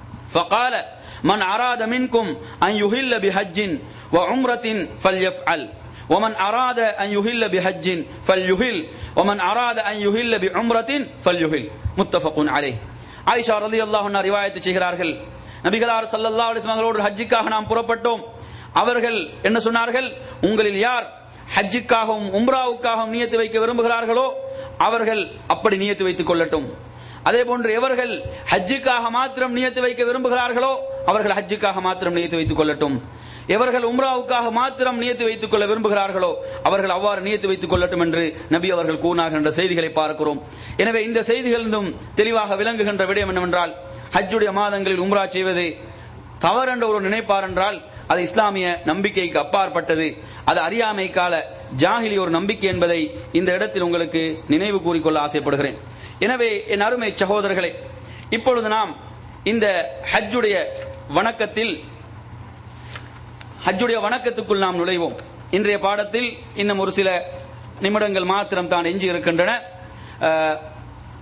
فقال من أراد منكم أن يهل بحج وعمرة فليفعل ومن أراد أن يهل بحج فليهل ومن أراد أن يهل بعمرة فليهل متفق عليه ஆயிஷா ரலி அல்லாஹ் ரிவாயத்து செய்கிறார்கள் நபிகளார் சல்லல்லாஹு அலைஹி வஸல்லம் ஹஜ்ஜுக்காக நாம் புறப்பட்டோம் அவர்கள் என்ன சொன்னார்கள் உங்களில் யார் ஹஜ்ஜுக்காகவும் உம்ராவுக்காகவும் நியத்து வைக்க விரும்புகிறார்களோ அவர்கள் அப்படி நியத்து வைத்துக் கொள்ளட்டும் அதே போன்று எவர்கள் ஹஜ்ஜுக்காக மாத்திரம் நியத்து வைக்க விரும்புகிறார்களோ அவர்கள் ஹஜ்ஜுக்காக மாத்திரம் நியத்து வைத்துக் கொள்ளட்டும் எவர்கள் உம்ராவுக்காக மாத்திரம் நியத்து வைத்துக் கொள்ள விரும்புகிறார்களோ அவர்கள் அவ்வாறு நியத்து வைத்துக் கொள்ளட்டும் என்று நபி அவர்கள் கூறினார்கள் என்ற செய்திகளை பார்க்கிறோம் எனவே இந்த செய்திகளிலும் தெளிவாக விளங்குகின்ற விடயம் என்னவென்றால் ஹஜ்ஜுடைய மாதங்களில் உம்ரா செய்வது தவறு என்ற ஒரு நினைப்பார் என்றால் அது இஸ்லாமிய நம்பிக்கைக்கு அப்பாற்பட்டது அது அறியாமை கால ஜாகிலி ஒரு நம்பிக்கை என்பதை இந்த இடத்தில் உங்களுக்கு நினைவு கூறிக்கொள்ள ஆசைப்படுகிறேன் எனவே என் அருமை சகோதரர்களே இப்பொழுது நாம் இந்த ஹஜ்ஜுடைய வணக்கத்தில் ஹஜ்ஜுடைய வணக்கத்துக்குள் நாம் நுழைவோம் இன்றைய பாடத்தில் இன்னும் ஒரு சில நிமிடங்கள் மாத்திரம் தான் எஞ்சி இருக்கின்றன அஹ்,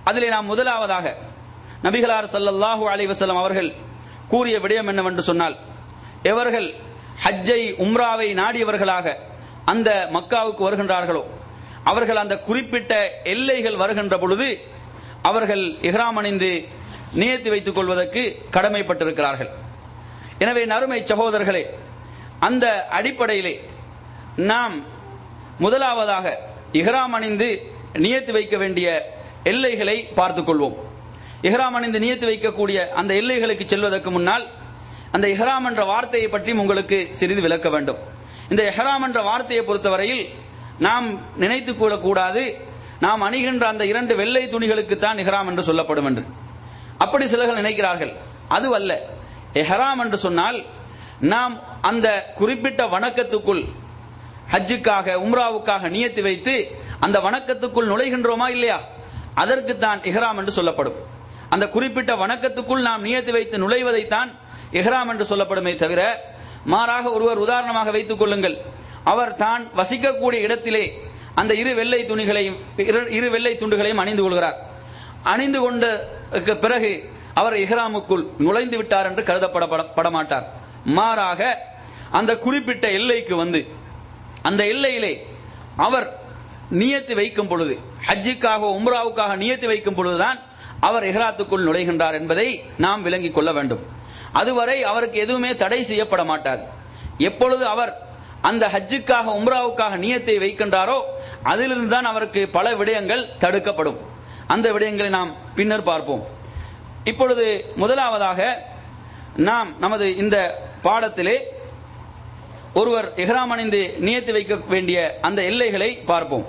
அதிலே நாம் முதலாவதாக நபிகளார் ஸல்லல்லாஹு அலைஹி வஸல்லம் அவர்கள் கூறிய விடயம் என்னவென்று சொன்னால் எவர்கள் ஹஜ்ஜை உம்ராவை நாடியவர்களாக அந்த மக்காவுக்கு வருகின்றார்களோ அவர்கள் அந்த குறிப்பிட்ட எல்லைகள் வருகின்ற பொழுது அவர்கள் இஹ்ராம் அணிந்து நியத்தி வைத்துக் கொள்வதற்கு கடமைப்பட்டிருக்கிறார்கள் எனவே நறுமை சகோதரர்களே அந்த அடிப்படையிலே நாம் முதலாவதாக இஹ்ராம் அணிந்து நியத்து வைக்க வேண்டிய எல்லைகளை பார்த்துக் கொள்வோம் இஹ்ராம் அணிந்து நியத்து வைக்கக்கூடிய அந்த எல்லைகளுக்கு செல்வதற்கு முன்னால் அந்த இஹ்ராம் என்ற வார்த்தையை பற்றி உங்களுக்கு சிறிது விளக்க வேண்டும் இந்த இஹ்ராம் என்ற வார்த்தையை பொறுத்தவரையில் நாம் நினைத்துக் கொள்ளக்கூடாது நாம் அணிகின்ற அந்த இரண்டு வெள்ளை துணிகளுக்கு தான் இஹ்ராம் என்று சொல்லப்படும் என்று அப்படி சிலர்கள் நினைக்கிறார்கள் அதுவல்ல எஹராம் என்று சொன்னால் நாம் அந்த குறிப்பிட்ட வணக்கத்துக்குள் ஹஜ்ஜுக்காக உம்ராவுக்காக நியத்தி வைத்து அந்த வணக்கத்துக்குள் நுழைகின்றோமா இல்லையா அதற்கு தான் இஹ்ராம் என்று சொல்லப்படும் அந்த குறிப்பிட்ட வணக்கத்துக்குள் நாம் நியத்தி வைத்து நுழைவதைத்தான் இஹ்ராம் என்று சொல்லப்படுமே தவிர மாறாக ஒருவர் உதாரணமாக வைத்துக் கொள்ளுங்கள் அவர் தான் வசிக்கக்கூடிய இடத்திலே அந்த இரு வெள்ளை துணிகளையும் இரு- இரு வெள்ளை துண்டுகளையும் அணிந்து கொள்கிறார் அணிந்து கொண்ட பிறகு அவர் இஹ்ராமுக்குள் நுழைந்து விட்டார் என்று கருதப்பட பட- படமாட்டார் மாறாக அந்த குறிப்பிட்ட எல்லைக்கு வந்து அந்த எல்லையிலே அவர் நியத்து வைக்கும் பொழுது ஹஜ்ஜுக்காக உம்ராவுக்காக நியத்து வைக்கும் பொழுதுதான் அவர் இஹ்ராத்துக்குள் நுழைகின்றார் என்பதை நாம் விளங்கிக் கொள்ள வேண்டும் அதுவரை அவருக்கு எதுவுமே தடை செய்யப்பட மாட்டார் எப்பொழுது அவர் அந்த ஹஜ்ஜுக்காக உம்ராவுக்காக நியத்தை வைக்கின்றாரோ அதிலிருந்து தான் அவருக்கு பல விடயங்கள் தடுக்கப்படும் அந்த விடயங்களை நாம் பின்னர் பார்ப்போம் இப்பொழுது முதலாவதாக நாம் நமது இந்த பாடத்திலே ஒருவர் இஹ்ராம் அணிந்து நியத்து வைக்க வேண்டிய அந்த எல்லைகளை பார்ப்போம்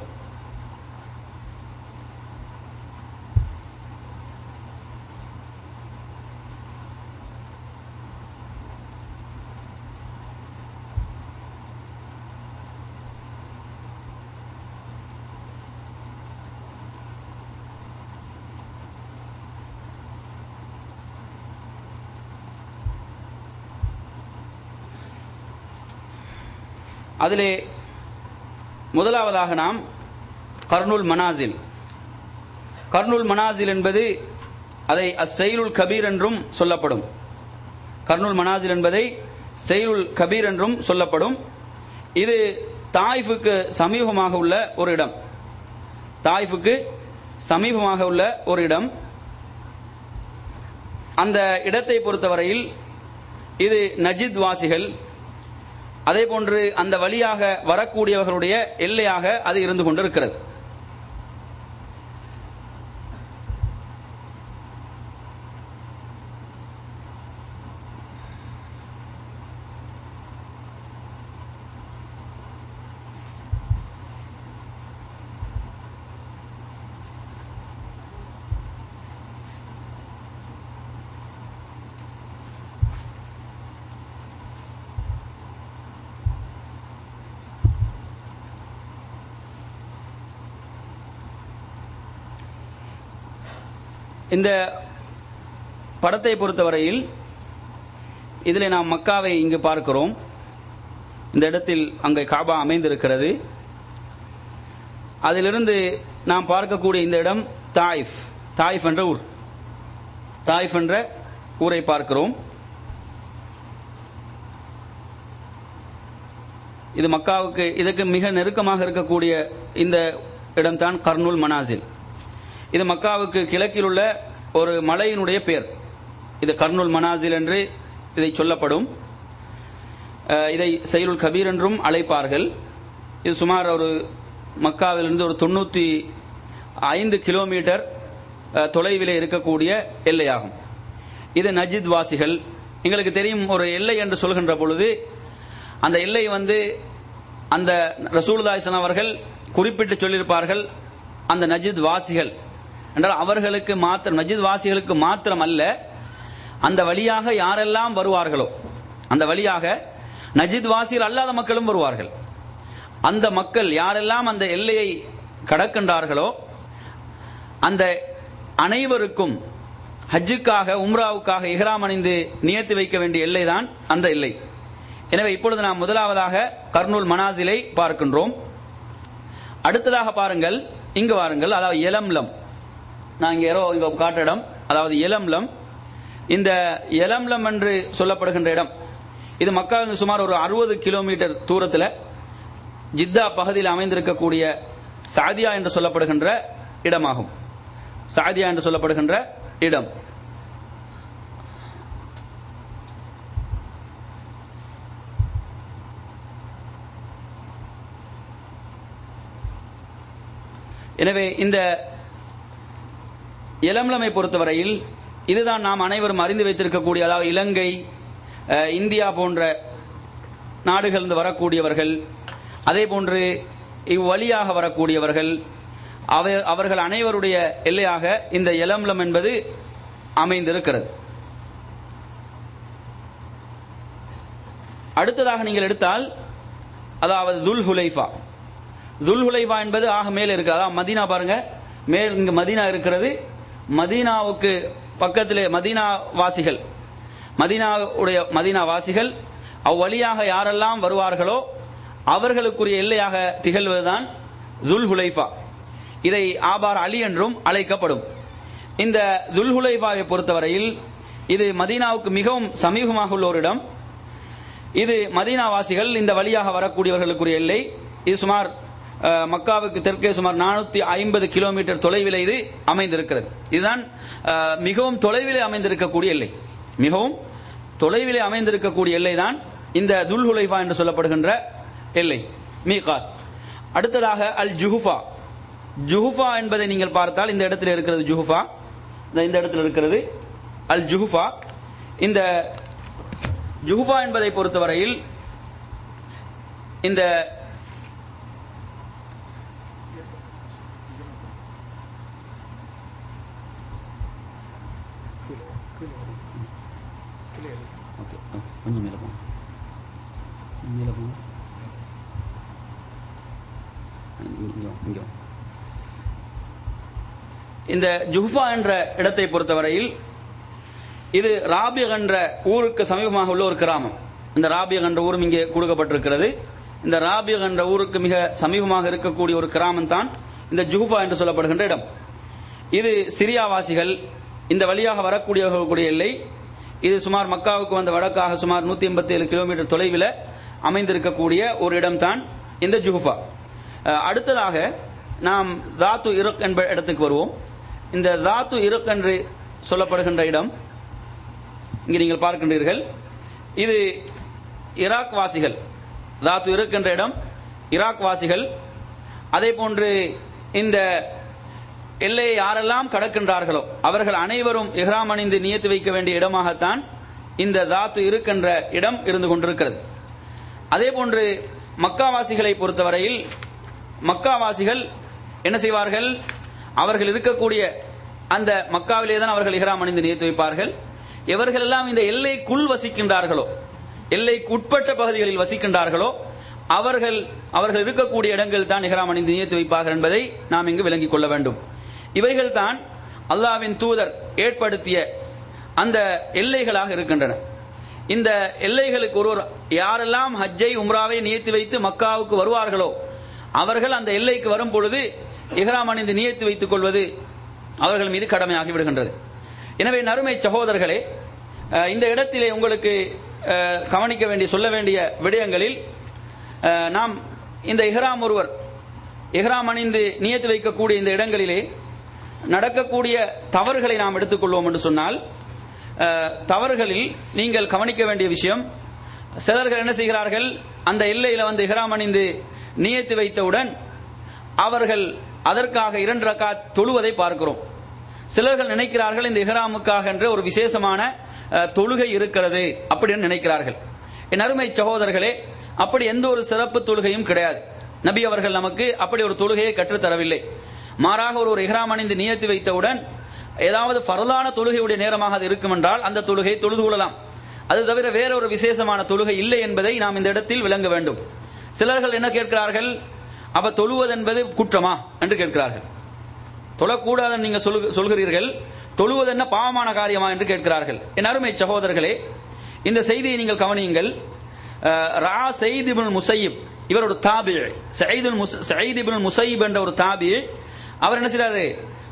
அதிலே முதலாவதாக நாம் கர்னுல் மனாசில் கர்னுல் மனாசில் என்பது அதை அஸ்ஸெயிலுல் கபீர் என்றும் சொல்லப்படும் கர்னுல் மனாசில் என்பதை செயலுல் கபீர் என்றும் சொல்லப்படும் இது தாய்ஃபுக்கு சமீபமாக உள்ள ஒரு இடம் தாய்ஃபுக்கு சமீபமாக உள்ள ஒரு இடம் அந்த இடத்தை பொறுத்தவரையில் இது நஜித் வாசிகள் அதே போன்று அந்த வழியாக வரக்கூடியவர்களுடைய எல்லையாக அது இருந்து கொண்டிருக்கிறது இந்த படத்தை பொறுத்தவரையில் இதில் நாம் மக்காவை இங்கு பார்க்கிறோம் இந்த இடத்தில் அங்கே காபா அமைந்திருக்கிறது அதிலிருந்து நாம் பார்க்கக்கூடிய இந்த இடம் தாயிஃப் தாயிஃப் என்ற ஊர் தாயிஃப் என்ற ஊரை பார்க்கிறோம் இது மக்காவுக்கு இதற்கு மிக நெருக்கமாக இருக்கக்கூடிய இந்த இடம்தான் கர்னூல் மனாசில் இது மக்காவுக்கு கிழக்கில் உள்ள ஒரு மலையினுடைய பெயர் இது கர்னூல் மனாசில் என்று இதை சொல்லப்படும் அஹ், இதை செயலுல் கபீர் என்றும் அழைப்பார்கள் இது சுமார் ஒரு மக்காவிலிருந்து ஒரு தொண்ணூத்தி ஐந்து கிலோமீட்டர் அஹ், தொலைவிலே இருக்கக்கூடிய எல்லையாகும் இது நஜித் வாசிகள் எங்களுக்கு தெரியும் ஒரு எல்லை என்று சொல்கின்ற பொழுது அந்த எல்லை வந்து அந்த ரசூலுல்லாஹி அவர்கள் குறிப்பிட்டு சொல்லியிருப்பார்கள் அந்த நஜித் வாசிகள் என்றால் அவர்களுக்கு மாத்திரம் நஜித் வாசிகளுக்கு மாத்திரம் அல்ல அந்த வழியாக யாரெல்லாம் வருவார்களோ அந்த வழியாக நஜித் வாசிகள் அல்லாத மக்களும் வருவார்கள் அந்த மக்கள் யாரெல்லாம் அந்த எல்லையை கடக்கின்றார்களோ அந்த அனைவருக்கும் ஹஜ்ஜுக்காக உம்ராவுக்காக இஹ்ராம் அணிந்து நியத்து வைக்க வேண்டிய எல்லைதான் அந்த எல்லை எனவே இப்பொழுது நாம் முதலாவதாக கர்னூல் மனாசிலை பார்க்கின்றோம் அடுத்ததாக பாருங்கள் இங்கு வாருங்கள் அதாவது எலம்லம் நான் இங்க ஏரோ இங்க காட்டுற இடம் அதாவது எலம்லம் இந்த எலம்லம் என்று சொல்லப்படுகின்ற இடம் இது மக்கள் சுமார் ஒரு அறுபது கிலோமீட்டர் தூரத்தில் ஜித்தா பகுதியில் அமைந்திருக்கக்கூடிய சாதியா என்று சொல்லப்படுகின்ற இடமாகும் சாதியா என்று சொல்லப்படுகின்ற இடம் எனவே இந்த இளம்லமை பொறுத்தவரையில் இதுதான் நாம் அனைவரும் அறிந்து வைத்திருக்கக்கூடிய அதாவது இலங்கை அஹ், இந்தியா போன்ற நாடுகளிலிருந்து வரக்கூடியவர்கள் அதே போன்று இவ்வழியாக வரக்கூடியவர்கள் அவ- அவர்கள் அனைவருடைய எல்லையாக இந்த எலம்லம் என்பது அமைந்திருக்கிறது அடுத்ததாக நீங்கள் எடுத்தால் அதாவது துல் ஹுலைஃபா துல் ஹுலைஃபா என்பது ஆக மேலே இருக்கு அதாவது மதீனா பாருங்க மேல் இங்க மதீனா இருக்கிறது மதீனாவுக்கு பக்கத்திலே மதீனா வாசிகள் மதீனாவுடைய மதீனா வாசிகள் அவ்வழியாக யாரெல்லாம் வருவார்களோ அவர்களுக்குரிய எல்லையாக திகழ்வதுதான் துல் ஹுலைஃபா இதை ஆபார் அலி என்றும் அழைக்கப்படும் இந்த துல் ஹுலைஃபாவை பொறுத்தவரையில் இது மதீனாவுக்கு மிகவும் சமீபமாக உள்ள ஒரு இடம் இது மதீனாவாசிகள் இந்த வழியாக வரக்கூடியவர்களுக்குரிய எல்லை இது சுமார் அஹ், மக்காவுக்கு தெற்கே சுமார் நானூத்தி ஐம்பது கிலோமீட்டர் தொலைவில் இது அமைந்திருக்கிறது இதுதான் அஹ், மிகவும் தொலைவிலே அமைந்திருக்கக்கூடிய எல்லை மிகவும் தொலைவிலே அமைந்திருக்கக்கூடிய எல்லை தான் இந்த துல் ஹுலைஃபா என்று சொல்லப்படுகின்ற எல்லை மீகாத் அடுத்ததாக அல் ஜுஹுஃபா ஜுஹுஃபா என்பதை நீங்கள் பார்த்தால் இந்த இடத்துல இருக்கிறது ஜுஹுஃபா இந்த இந்த இடத்துல இருக்கிறது அல் ஜுஹுஃபா இந்த ஜுஹுஃபா என்பதை பொறுத்தவரையில் இந்த ஓகே ஓகே கொஞ்சம் மேலே போங்க மேலே போங்க இங்கே இங்கே இந்த ஜுஹ்ஃபா என்ற இடத்தை பொறுத்தவரையில் இது ராபியக் என்ற ஊருக்கு சமீபமாக உள்ள ஒரு கிராமம் இந்த ராபியக் என்ற ஊரும் இங்கே கொடுக்கப்பட்டிருக்கிறது இந்த ராபியக் என்ற ஊருக்கு மிக சமீபமாக இருக்கக்கூடிய ஒரு கிராமம் தான் இந்த ஜுஹ்ஃபா என்று சொல்லப்படுகின்ற இடம் இது சிரியாவாசிகள் இந்த வழியாக வரக்கூடியவர்களுடைய எல்லை இது சுமார் மக்காவுக்கு வந்த வடக்காக சுமார் நூத்தி எண்பத்தி ஏழு கிலோமீட்டர் தொலைவில் அமைந்திருக்கக்கூடிய ஒரு இடம்தான் இந்த ஜுஹுஃபா அஹ், அடுத்ததாக நாம் தாத்து இருக்கு என்ப இடத்துக்கு வருவோம் இந்த தாத்து இருக்கு என்று சொல்லப்படுகின்ற இடம் இங்கே நீங்கள் பார்க்கின்றீர்கள் இது ஈராக் வாசிகள் தாத்து இருக்கின்ற இடம் ஈராக் வாசிகள் அதே போன்று இந்த எல்லையை யாரெல்லாம் கடக்கின்றார்களோ அவர்கள் அனைவரும் இஹ்ராம் அணிந்து நியத்து வைக்க வேண்டிய இடமாகத்தான் இந்த தாத்து இருக்கின்ற இடம் இருந்து கொண்டிருக்கிறது அதே போன்று மக்காவாசிகளை பொறுத்தவரையில் மக்காவாசிகள் என்ன செய்வார்கள் அவர்கள் இருக்கக்கூடிய அந்த மக்காவிலே தான் அவர்கள் இஹ்ராம் அணிந்து நியத்து வைப்பார்கள் எவர்கள் எல்லாம் இந்த எல்லைக்குள் வசிக்கின்றார்களோ எல்லைக்கு உட்பட்ட பகுதிகளில் வசிக்கின்றார்களோ அவர்கள் அவர்கள் இருக்கக்கூடிய இடங்கள் தான் இஹ்ராம் அணிந்து நியத்து வைப்பார்கள் என்பதை நாம் இங்கு விளங்கிக் கொள்ள வேண்டும் இவைகள் தான் அல்லாவின் தூதர் ஏற்படுத்திய அந்த எல்லைகளாக இருக்கின்றன இந்த எல்லைகளுக்கு ஒருவர் யாரெல்லாம் ஹஜ்ஜை உம்ராவை நியத்து வைத்து மக்காவுக்கு வருவார்களோ அவர்கள் அந்த எல்லைக்கு வரும் பொழுது இஹ்ராம் அணிந்து நியத்து வைத்துக் கொள்வது அவர்கள் மீது கடமையாகி விடுகின்றது எனவே நறுமை சகோதரர்களே அஹ், இந்த இடத்திலே உங்களுக்கு அஹ், கவனிக்க வேண்டிய சொல்ல வேண்டிய விடயங்களில் அஹ், நாம் இந்த இஹ்ராம் ஒருவர் இஹ்ராம் அணிந்து நியத்து வைக்கக்கூடிய இந்த இடங்களிலே நடக்கக்கூடிய தவறுகளை நாம் எடுத்துக்கொள்வோம் என்று சொன்னால் அஹ், தவறுகளில் நீங்கள் கவனிக்க வேண்டிய விஷயம் சிலர்கள் என்ன செய்கிறார்கள் அந்த எல்லையில வந்து இஹ்ராம் அணிந்து நியத்து வைத்தவுடன் அவர்கள் அதற்காக இரண்டு ரக்காத் தொழுவதை பார்க்கிறோம் சிலர்கள் நினைக்கிறார்கள் இந்த இஹ்ராமுக்காக என்று ஒரு விசேஷமான அஹ், தொழுகை இருக்கிறது அப்படின்னு நினைக்கிறார்கள் என் அருமை சகோதரர்களே அப்படி எந்த ஒரு சிறப்பு தொழுகையும் கிடையாது நபி அவர்கள் நமக்கு அப்படி ஒரு தொழுகையை கற்றுத்தரவில்லை மாறாக ஒரு ஒரு இஹ்ராம் அணிந்து நியத்து வைத்தவுடன் ஏதாவது பரலான தொழுகையுடைய நேரமாக அது இருக்கும் என்றால் அந்த தொழுகையை தொழுது கொள்ளலாம் அது தவிர வேற ஒரு விசேஷமான தொழுகை இல்லை என்பதை நாம் இந்த இடத்தில் விளங்க வேண்டும் சிலர்கள் என்ன கேட்கிறார்கள் அப்ப தொழுவது என்பது குற்றமா என்று கேட்கிறார்கள் தொழக்கூடாதுன்னு நீங்க சொல்லு- சொல்கிறீர்கள் தொழுவது என்ன பாவமான காரியமா என்று கேட்கிறார்கள் என் அருமை சகோதரர்களே இந்த செய்தியை நீங்கள் கவனியுங்கள் அஹ், ரா சயீத் இப்னுல் முசையிப் இவர் ஒரு தாபி சயீதுல் முஸ் சயீத் இப்னுல் முசையிப் என்ற ஒரு தாபி அவர் என்ன செய்றாரு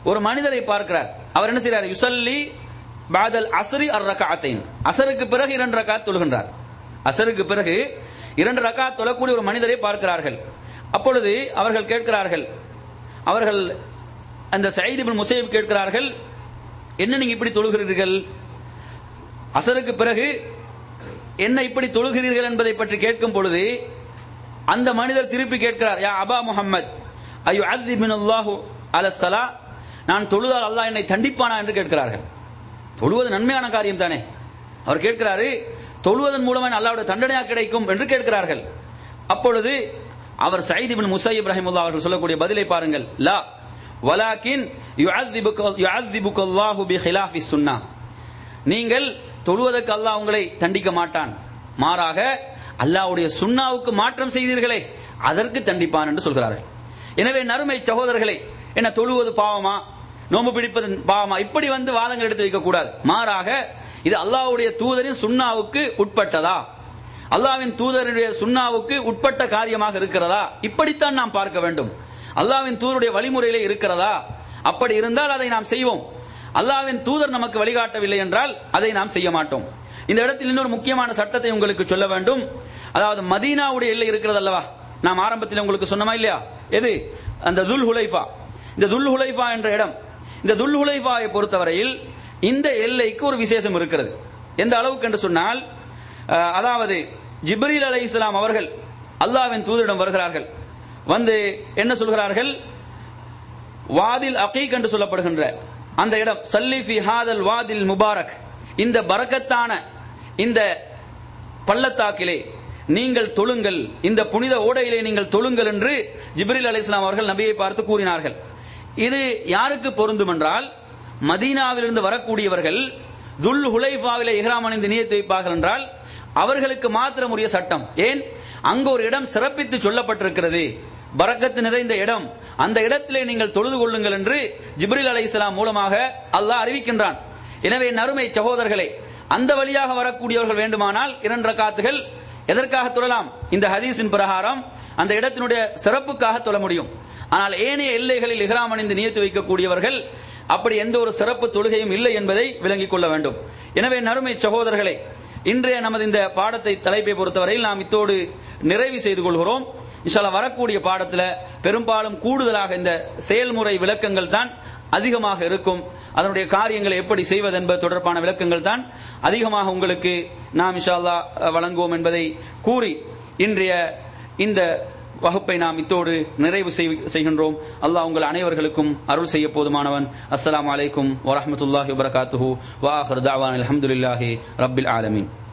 ஒரு மனிதரை பார்க்கிறார் அவர் என்ன செய்றார் யுசல்லி பாதல் அஸ்ரி அர் ரகாத்தைன் அசருக்கு பிறகு இரண்டு ரகாத் தொழுகின்றார் அசருக்கு பிறகு இரண்டு ரகாத் தொழக்கூடிய ஒரு மனிதரை பார்க்கிறார்கள் அப்பொழுது அவர்கள் கேட்கிறார்கள் அவர்கள் அந்த சயீத் இப்னு முசைப் கேட்கிறார்கள் என்ன நீங்க இப்படி தொழுகிறீர்கள் அசருக்கு பிறகு என்ன இப்படி தொழுகிறீர்கள் என்பதை பற்றி கேட்கும் பொழுது அந்த மனிதர் திருப்பி கேட்கிறார் யா அபா முஹம்மத் ஐயோ அல்லாஹு அல்லாஹு அலசலா நான் தொழுதால் அல்லாஹ் என்னை தண்டிப்பானா என்று கேட்கிறார்கள் தொழுவது நன்மையான காரியம் தானே அவர் கேட்கிறாரு தொழுவதன் மூலமாக அல்லாவுடைய தண்டனையா கிடைக்கும் என்று கேட்கிறார்கள் அப்பொழுது அவர் சயீத் இப்னு முசைப் ரஹிமுல்லா அவர்கள் சொல்லக்கூடிய பதிலை பாருங்கள் லா வலாக்கின் யுஅذிபுக யுஅذிபுக அல்லாஹு பிகிலாஃபி சுன்னா நீங்கள் தொழுவதற்கு அல்லாஹ் உங்களை தண்டிக்க மாட்டான் மாறாக அல்லாஹ்வுடைய சுன்னாவுக்கு மாற்றம் செய்தீர்களே அதற்கு தண்டிப்பான் என்று சொல்கிறார்கள் எனவே நறுமை சகோதரர்களே என்ன தொழுவது பாவமா நோன்பு பிடிப்பது பாவமா இப்படி வந்து வாதங்கள் எடுத்து வைக்க கூடாது மாறாக இது அல்லாஹ்வுடைய தூதரின் சுன்னாவுக்கு உட்பட்டதா அல்லாஹ்வின் தூதருடைய சுன்னாவுக்கு உட்பட்ட காரியமாக இருக்கிறதா இப்படித்தான் நாம் பார்க்க வேண்டும் அல்லாஹ்வின் தூதருடைய வழிமுறையிலே இருக்கிறதா அப்படி இருந்தால் அதை நாம் செய்வோம் அல்லாஹ்வின் தூதர் நமக்கு வழிகாட்டவில்லை என்றால் அதை நாம் செய்ய மாட்டோம் இந்த இடத்தில் இன்னொரு முக்கியமான சட்டத்தை உங்களுக்கு சொல்ல வேண்டும் அதாவது மதீனாவுடைய எல்லை இருக்கிறது அல்லவா நாம் ஆரம்பத்தில் உங்களுக்கு சொன்னமா இல்லையா எது அந்த துல் ஹுலைஃபா இந்த துல் ஹுலைஃபா என்ற இடம் இந்த துல் ஹுலைஃபாவை பொறுத்தவரையில் இந்த எல்லைக்கு ஒரு விசேஷம் இருக்கிறது எந்த அளவுக்கு என்று சொன்னால் அஹ், அதாவது ஜிப்ரீல் அலை இஸ்லாம் அவர்கள் அல்லாஹ்வின் தூதரிடம் வருகிறார்கள் வந்து என்ன சொல்கிறார்கள் வாதில் அகீக் என்று சொல்லப்படுகின்ற அந்த இடம் சல்லி ஃபி ஹாதல் வாதில் முபாரக் இந்த பரக்கத்தான இந்த பள்ளத்தாக்கிலே நீங்கள் தொழுங்கள் இந்த புனித ஓடையிலே நீங்கள் தொழுங்கள் என்று ஜிப்ரில் அலைஹிஸ்ஸலாம் அவர்கள் நபியை பார்த்து கூறினார்கள் இது யாருக்கு பொருந்தும் என்றால் மதீனாவிலிருந்து வரக்கூடியவர்கள் துல் ஹுலைஃபாவிலே இஹ்ராம் அணிந்து நியத்து வைப்பார்கள் என்றால் அவர்களுக்கு மாத்திரம் உரிய சட்டம் ஏன் அங்கு ஒரு இடம் சிறப்பித்து சொல்லப்பட்டிருக்கிறது பரக்கத்து நிறைந்த இடம் அந்த இடத்திலே நீங்கள் தொழுது கொள்ளுங்கள் என்று ஜிப்ரில் அலைஹிஸ்ஸலாம் மூலமாக அல்லாஹ் அறிவிக்கின்றான் எனவே நறுமை சகோதரர்களே அந்த வழியாக வரக்கூடியவர்கள் வேண்டுமானால் இரண்டு ரக்காத்துகள் எதற்காக தொழலாம் இந்த ஹதீஸின் பிரகாரம் அந்த இடத்தினுடைய சிறப்புக்காக தொழ முடியும் ஆனால் ஏனைய எல்லைகளில் இஹ்ராம் அணிந்து நியத்து வைக்கக்கூடியவர்கள் அப்படி எந்த ஒரு சிறப்பு தொழுகையும் இல்லை என்பதை விளங்கிக் கொள்ள வேண்டும் எனவே நறுமை சகோதரர்களே இன்றைய நமது இந்த பாடத்தை தலைப்பை பொறுத்தவரையில் நாம் இத்தோடு நிறைவு செய்து கொள்கிறோம் இன்ஷால்லா வரக்கூடிய பாடத்துல பெரும்பாலும் கூடுதலாக இந்த செயல்முறை விளக்கங்கள் தான் அதிகமாக இருக்கும் அதனுடைய காரியங்களை எப்படி செய்வது என்பது தொடர்பான விளக்கங்கள் தான் அதிகமாக உங்களுக்கு நாம் இன்ஷா அல்லாஹ் வழங்குவோம் என்பதை கூறி இன்றைய இந்த வகுப்பை நாம் இத்தோடு நிறைவு செய்- செய்கின்றோம் அல்லாஹ் உங்கள் அனைவர்களுக்கும் அருள் செய்ய போதுமானவன் அஸ்ஸலாமு அலைக்கும் வரஹ்மத்துல்லாஹி வபரகாத்துஹு வ ஆஹிரு தஅவானா அல்ஹம்துலில்லாஹி ரப்பில் ஆலமீன்